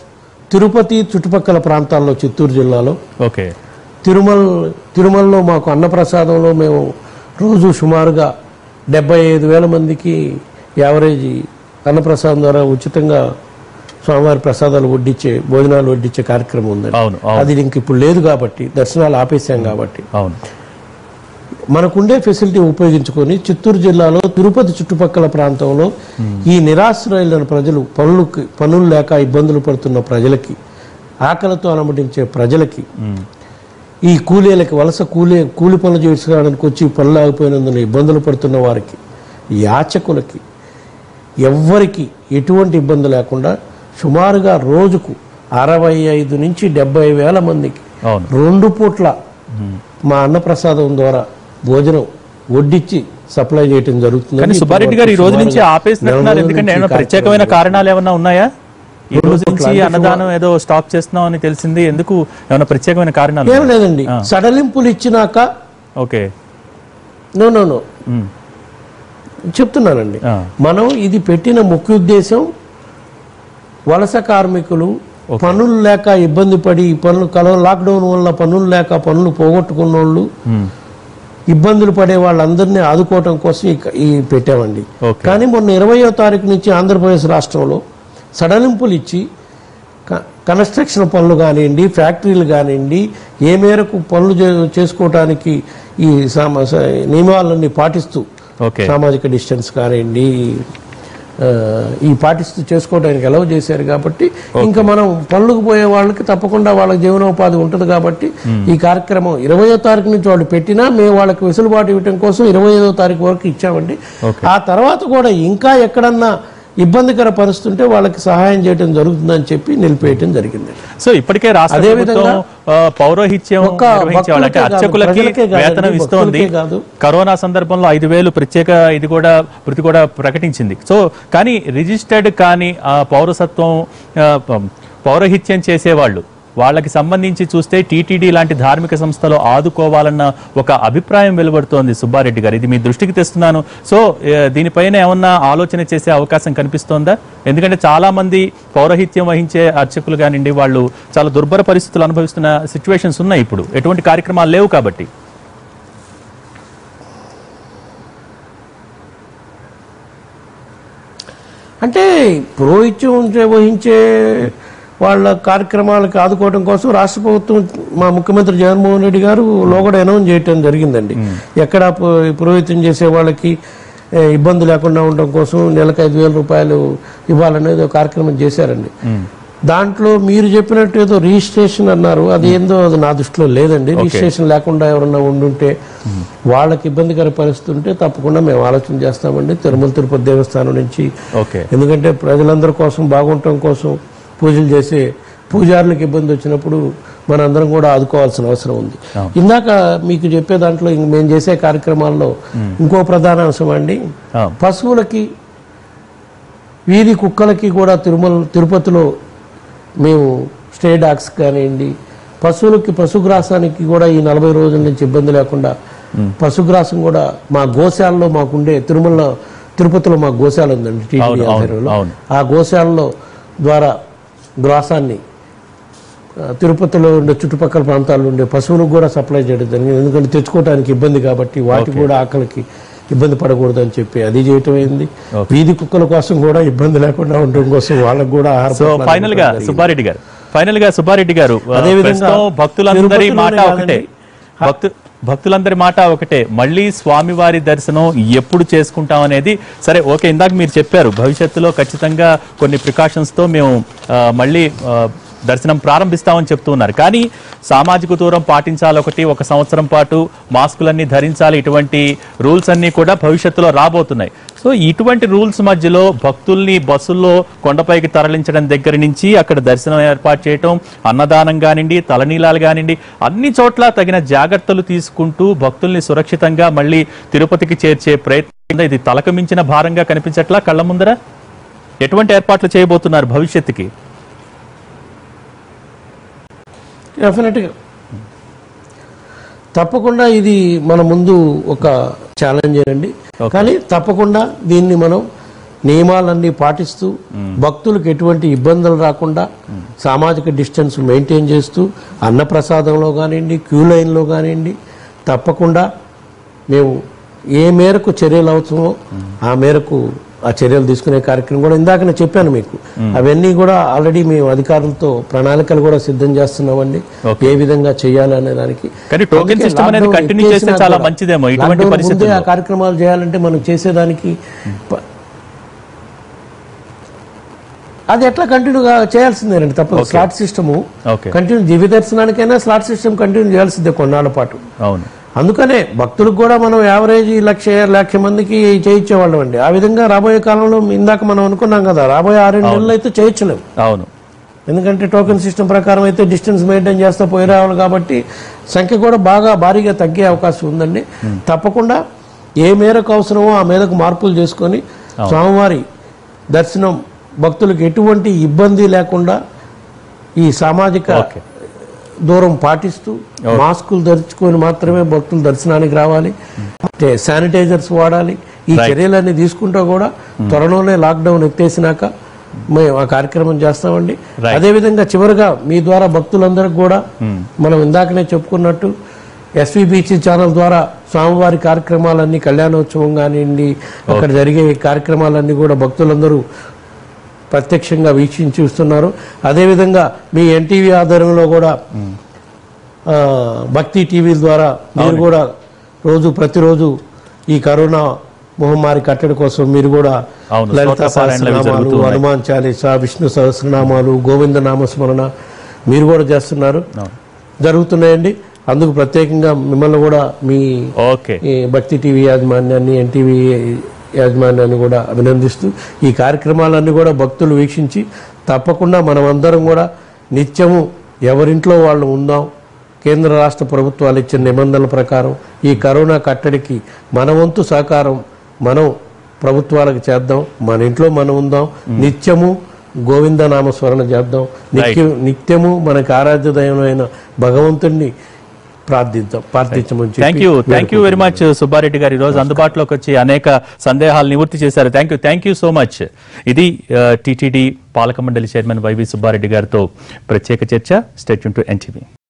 తిరుపతి చుట్టుపక్కల ప్రాంతాల్లో చిత్తూరు జిల్లాలో ఓకే తిరుమల తిరుమలలో మాకు అన్నప్రసాదంలో మేము రోజు సుమారుగా డెబ్బై ఐదు వేల మందికి యావరేజ్ అన్నప్రసాదం ద్వారా ఉచితంగా స్వామివారి ప్రసాదాలు వడ్డించే భోజనాలు వడ్డించే కార్యక్రమం ఉందండి అవును అవును అది ఇంక ఇప్పుడు లేదు కాబట్టి దర్శనాలు ఆపేసాం కాబట్టి అవును మనకుండే ఫెసిలిటీ ఉపయోగించుకొని చిత్తూరు జిల్లాలో తిరుపతి చుట్టుపక్కల ప్రాంతంలో ఈ నిరాశ్రయులైన ప్రజలు పనులకి పనులు లేక ఇబ్బందులు పడుతున్న ప్రజలకి ఆకలితో అలమటించే ప్రజలకి ఉమ్. ఈ కూలీలకి వలస కూలీ కూలి పనులు చేసుకోవడానికి వచ్చి పనులు ఆగిపోయినందున ఇబ్బందులు పడుతున్న వారికి యాచకులకి ఎవ్వరికి ఎటువంటి ఇబ్బంది లేకుండా సుమారుగా రోజుకు అరవై ఐదు నుంచి డెబ్బై వేల మందికి అవును రెండు పూట్ల మా అన్నప్రసాదం ద్వారా భోజనం వడ్డించి సప్లై చేయటం జరుగుతుంది కానీ సుబ్బారెడ్డి గారు ఈ రోజు నుంచి ఆపేసినట్టున్నారు ఎందుకంటే ఏమైనా ప్రత్యేకమైన కారణాలు ఏమైనా ఉన్నాయా ఈ రోజు నుంచి అన్నదానం ఏదో స్టాప్ చేస్తున్నాం అని తెలిసింది ఎందుకు ఏమైనా ప్రత్యేకమైన కారణాలు ఏం లేదండి సడలింపులు ఇచ్చినాక okay no no no um. చెప్తున్నానండి ఆ. మనం ఇది పెట్టిన ముఖ్య ఉద్దేశం వలస కార్మికులు పనులు లేక ఇబ్బంది పడి ఈ పనులు కలవ లాక్డౌన్ వల్ల పనులు లేక పనులు పోగొట్టుకున్న వాళ్ళు ఉమ్. ఇబ్బందులు పడే వాళ్ళందరినీ ఆదుకోవటం కోసం ఈ ఈ పెట్టామండి ఓకే కానీ మొన్న ఇరవయో తారీఖు నుంచి ఆంధ్రప్రదేశ్ రాష్ట్రంలో సడలింపులు ఇచ్చి క- కన్స్ట్రక్షన్ పనులు కానివ్వండి ఫ్యాక్టరీలు కానివ్వండి ఏ మేరకు పనులు చే- చేసుకోవటానికి ఈ సామ- స- నియమాలన్నీ పాటిస్తూ ఓకే సామాజిక డిస్టెన్స్ కానివ్వండి ఆ, ఈ పాటిస్తూ చేసుకోవడానికి అలౌ చేశారు కాబట్టి ఇంకా మనం పనులకు పోయే వాళ్ళకి తప్పకుండా వాళ్ళకి జీవనోపాధి ఉంటుంది కాబట్టి ఈ కార్యక్రమం ఇరవయో తారీఖు నుంచి వాళ్ళు పెట్టినా మేము వాళ్ళకి వెసులుబాటు ఇవ్వడం కోసం ఇరవై ఐదో తారీఖు వరకు ఇచ్చామండి ఓకే. ఆ తర్వాత కూడా ఇంకా ఎక్కడన్నా ఇబ్బందికర పరిస్థితి ఉంటే వాళ్ళకి సహాయం చేయడం జరుగుతుందని చెప్పి నిలిపేయటం జరిగింది సో ఇప్పటికే రాష్ట్ర అదే ప్రభుత్వం విధంగా ఆ, పౌరోహిత్యం ఒక్క నిర్వహించే వాళ్ళకి భక్తులకే కాదు, అర్చకులకి ప్రజలకే కాదండి, వేతనం ఇస్తోంది భక్తులకే కాదు. కరోనా సందర్భంలో ఐదు వేలు ప్రత్యేక ఇది కూడా వృత్తి కూడా ప్రకటించింది సో కానీ రిజిస్టర్డ్ కానీ ఆ పౌరసత్వం ఆ, ప- పౌరహిత్యం చేసేవాళ్ళు వాళ్ళకి సంబంధించి చూస్తే టీటీడీ లాంటి ధార్మిక సంస్థలు ఆదుకోవాలన్న ఒక అభిప్రాయం వెలువడుతోంది సుబ్బారెడ్డి గారు ఇది మీ దృష్టికి తెస్తున్నాను సో ఏ, దీనిపైన ఏమన్నా ఆలోచన చేసే అవకాశం కనిపిస్తోందా ఎందుకంటే చాలా మంది పౌరహిత్యం వహించే అర్చకులు కానివ్వండి వాళ్ళు చాలా దుర్భర పరిస్థితులు అనుభవిస్తున్న సిచ్యువేషన్స్ ఉన్నాయి ఇప్పుడు ఎటువంటి కార్యక్రమాలు లేవు కాబట్టి అంటే పురోహిత్యం చే- వహించే వాళ్ళ కార్యక్రమాలకు ఆదుకోవడం కోసం రాష్ట్ర ప్రభుత్వం మా ముఖ్యమంత్రి జగన్మోహన్ రెడ్డి గారు లోగడ అనౌన్స్ చేయటం జరిగిందండి ఎక్కడ పు- పురోహిత్యం చేసే వాళ్ళకి ఏ, ఇబ్బంది లేకుండా ఉండడం కోసం నెలకు ఐదు వేల రూపాయలు ఇవ్వాలనేది ఒక కార్యక్రమం చేశారండి దాంట్లో మీరు చెప్పినట్టు ఏదో రిజిస్ట్రేషన్ అన్నారు అది ఏందో అది నా దృష్టిలో లేదండి రిజిస్ట్రేషన్ లేకుండా ఎవరన్నా ఉండుంటే వాళ్ళకి ఇబ్బందికర పరిస్థితి ఉంటే తప్పకుండా మేము ఆలోచన చేస్తామండి తిరుమల తిరుపతి దేవస్థానం నుంచి ఓకే ఎందుకంటే ప్రజలందరి కోసం బాగుండటం కోసం పూజలు చేసే పూజారులకు ఇబ్బంది వచ్చినప్పుడు మనందరం కూడా ఆదుకోవాల్సిన అవసరం ఉంది ఇందాక మీకు చెప్పే దాంట్లో ఇంక మేము చేసే కార్యక్రమాల్లో ఇంకో ప్రధాన అంశం అండి ఆ, పశువులకి వీధి కుక్కలకి కూడా తిరుమల తిరుపతిలో మేము స్టే డాగ్స్ కానివ్వండి పశువులకి పశుగ్రాసానికి కూడా ఈ నలభై రోజుల నుంచి ఇబ్బంది లేకుండా పశుగ్రాసం కూడా మా గోశాలలో మాకుండే తిరుమల తిరుపతిలో మా గోశాల ఉందండి టీటీడీ అవును, అవును, ఆధ్వర్యంలో అవును. ఆ గోశాలలో ద్వారా గ్రాసాన్ని ఆ, తిరుపతిలో ఉండే చుట్టుపక్కల ప్రాంతాల్లో ఉండే పశువులకు కూడా సప్లై చేయడం జరిగింది ఎందుకంటే తెచ్చుకోవడానికి ఇబ్బంది కాబట్టి వాటికి కూడా ఆకలికి ఇబ్బంది పడకూడదని చెప్పి అది చేయటం అయింది వీధి కుక్కల కోసం కూడా ఇబ్బంది లేకుండా ఉండడం కోసం వాళ్ళకు కూడా ఆహార సో పొట్లాలు ఫైనల్ గా సుబ్బారెడ్డి గారు ఫైనల్ గా సుబ్బారెడ్డి గారు ఆ, అదేవిధంగా ప్రస్తుతం భక్తులందరి తిరుపతిలోనే మాట ఒకటే కాదండి. భక్తు భక్తులందరి మాట ఒకటే మళ్ళీ స్వామివారి దర్శనం ఎప్పుడు చేసుకుంటాం అనేది సరే ఓకే ఇందాక మీరు చెప్పారు భవిష్యత్తులో ఖచ్చితంగా కొన్ని ప్రికాషన్స్ తో మేము ఆ, మళ్ళీ ఆ, దర్శనం ప్రారంభిస్తామని చెప్తూ ఉన్నారు కానీ సామాజిక దూరం పాటించాలి ఒకటి ఒక సంవత్సరం పాటు మాస్కులన్నీ ధరించాలి ఇటువంటి రూల్స్ అన్నీ కూడా భవిష్యత్తులో రాబోతున్నాయి సో ఇటువంటి రూల్స్ మధ్యలో భక్తుల్ని బస్సుల్లో కొండపైకి తరలించడం దగ్గర నుంచి అక్కడ దర్శనం ఏర్పాటు చేయటం అన్నదానం కానివ్వండి తలనీలాలు కానివ్వండి అన్ని చోట్ల తగిన జాగ్రత్తలు తీసుకుంటూ భక్తుల్ని సురక్షితంగా మళ్ళీ తిరుపతికి చేర్చే ప్రయత్నం ఇది తలకు మించిన భారంగా కనిపించట్లా కళ్ళ ముందర ఎటువంటి ఏర్పాట్లు చేయబోతున్నారు భవిష్యత్తుకి డెఫినెట్గా తప్పకుండా ఇది మన ముందు ఒక ఛాలెంజ్ అండి కానీ తప్పకుండా దీన్ని మనం నియమాలన్నీ పాటిస్తూ భక్తులకు ఎటువంటి ఇబ్బందులు రాకుండా సామాజిక డిస్టెన్స్ మెయింటైన్ చేస్తూ అన్నప్రసాదంలో కానివ్వండి క్యూ లైన్లో కానివ్వండి తప్పకుండా మేము ఏ మేరకు చర్యలు అవసరమో ఆ మేరకు ఆ చర్యలు తీసుకునే కార్యక్రమం కూడా ఇందాక నేను చెప్పాను మీకు అవన్నీ కూడా ఆల్రెడీ మేము అధికారులతో ప్రణాళికలు కూడా సిద్ధం చేస్తున్నామండి ఏ విధంగా చేయాలనే దానికి కానీ token అందుకే system అనేది lockdown continue చేస్తే ఎత్తేసినా చాలా కూడా మంచిదేమో ఇటువంటి lockdown ముందే పరిస్థితుల్లో. ఆ కార్యక్రమాలు చేయాలంటే మనం చేసేదానికి ప- అది ఎట్లా కంటిన్యూగా చేయాల్సిందేనండి తప్పదు స్లాట్ సిస్టము ఓకే కంటిన్యూ దివ్య దర్శనానికైనా స్లాట్ సిస్టమ్ కంటిన్యూ చేయాల్సిందే కొన్నాళ్ళ పాటు అవును అందుకనే భక్తులకు కూడా మనం యావరేజ్ లక్ష లక్ష మందికి చేయించేవాళ్ళం అండి ఆ విధంగా రాబోయే కాలంలో ఇందాక మనం అనుకున్నాం కదా రాబోయే ఆరేడు నెలలు అయితే చేయించలేము అవును ఎందుకంటే టోకెన్ సిస్టమ్ ప్రకారం అయితే డిస్టెన్స్ మెయింటైన్ చేస్తూ పోయి రావాలి కాబట్టి సంఖ్య కూడా బాగా భారీగా తగ్గే అవకాశం ఉందండి తప్పకుండా ఏ మేరకు అవసరమో ఆ మేరకు మార్పులు చేసుకొని స్వామివారి దర్శనం భక్తులకు ఎటువంటి ఇబ్బంది లేకుండా ఈ సామాజిక ఓకే. దూరం పాటిస్తూ మాస్కులు ధరించుకొని మాత్రమే భక్తులు దర్శనానికి రావాలి అంటే శానిటైజర్స్ వాడాలి ఈ చర్యలన్నీ తీసుకుంటూ కూడా త్వరలోనే లాక్డౌన్ ఎత్తేసినాక మేము ఆ కార్యక్రమం చేస్తామండి Right. అదేవిధంగా చివరిగా మీ ద్వారా భక్తులందరికీ కూడా మనం ఇందాకనే చెప్పుకున్నట్టు ఎస్విబిసి ఛానల్ ద్వారా స్వామివారి కార్యక్రమాలన్నీ కళ్యాణోత్సవం కానివ్వండి అక్కడ జరిగే కార్యక్రమాలన్నీ కూడా భక్తులందరూ ప్రత్యక్షంగా వీక్షించి చూస్తున్నారు అదేవిధంగా మీ ఎన్టీవీ ఆధ్వర్యంలో కూడా ఆ, భక్తి టీవీల ద్వారా మీరు కూడా రోజు ప్రతిరోజు ఈ కరోనా మహమ్మారి కట్టడి కోసం మీరు కూడా అవును, లలిత స్తోత్ర పారాయణలు అవి సహస్రనామాలు జరుగుతూ ఉన్నాయి. హనుమాన్ చాలీస విష్ణు సహస్రనామాలు గోవింద నామస్మరణ మీరు కూడా చేస్తున్నారు అవును. జరుగుతున్నాయండి అందుకు ప్రత్యేకంగా మిమ్మల్ని కూడా మీ ఓకే ఈ భక్తి టీవీ యాజమాన్యాన్ని ఎన్టీవీ యాజమాన్యాన్ని కూడా అభినందిస్తూ ఈ కార్యక్రమాలన్నీ కూడా భక్తులు వీక్షించి తప్పకుండా మనమందరం కూడా నిత్యము ఎవరింట్లో వాళ్ళు ఉందాం కేంద్ర రాష్ట్ర ప్రభుత్వాలు ఇచ్చిన నిబంధనల ప్రకారం ఈ కరోనా కట్టడికి మన వంతు సహకారం మనం ప్రభుత్వాలకు చేద్దాం మన ఇంట్లో మనం ఉందాం నిత్యము గోవింద నామస్మరణ చేద్దాం నిత్యం నిత్యము మనకి ఆరాధ్య దైవమైన భగవంతుణ్ణి ప్రార్థిద్దాం ప్రార్థించమని చెప్పి thank you thank you very much Subba Reddy garu ఈ రోజు అందుబాటులోకి వచ్చి అనేక సందేహాలు నివృత్తి చేశారు thank you thank you so much ఇది టీటీడీ పాలక మండలి చైర్మన్ వైవి సుబ్బారెడ్డి గారితో ప్రత్యేక చర్చ స్టేట్ టు ఎన్టీవీ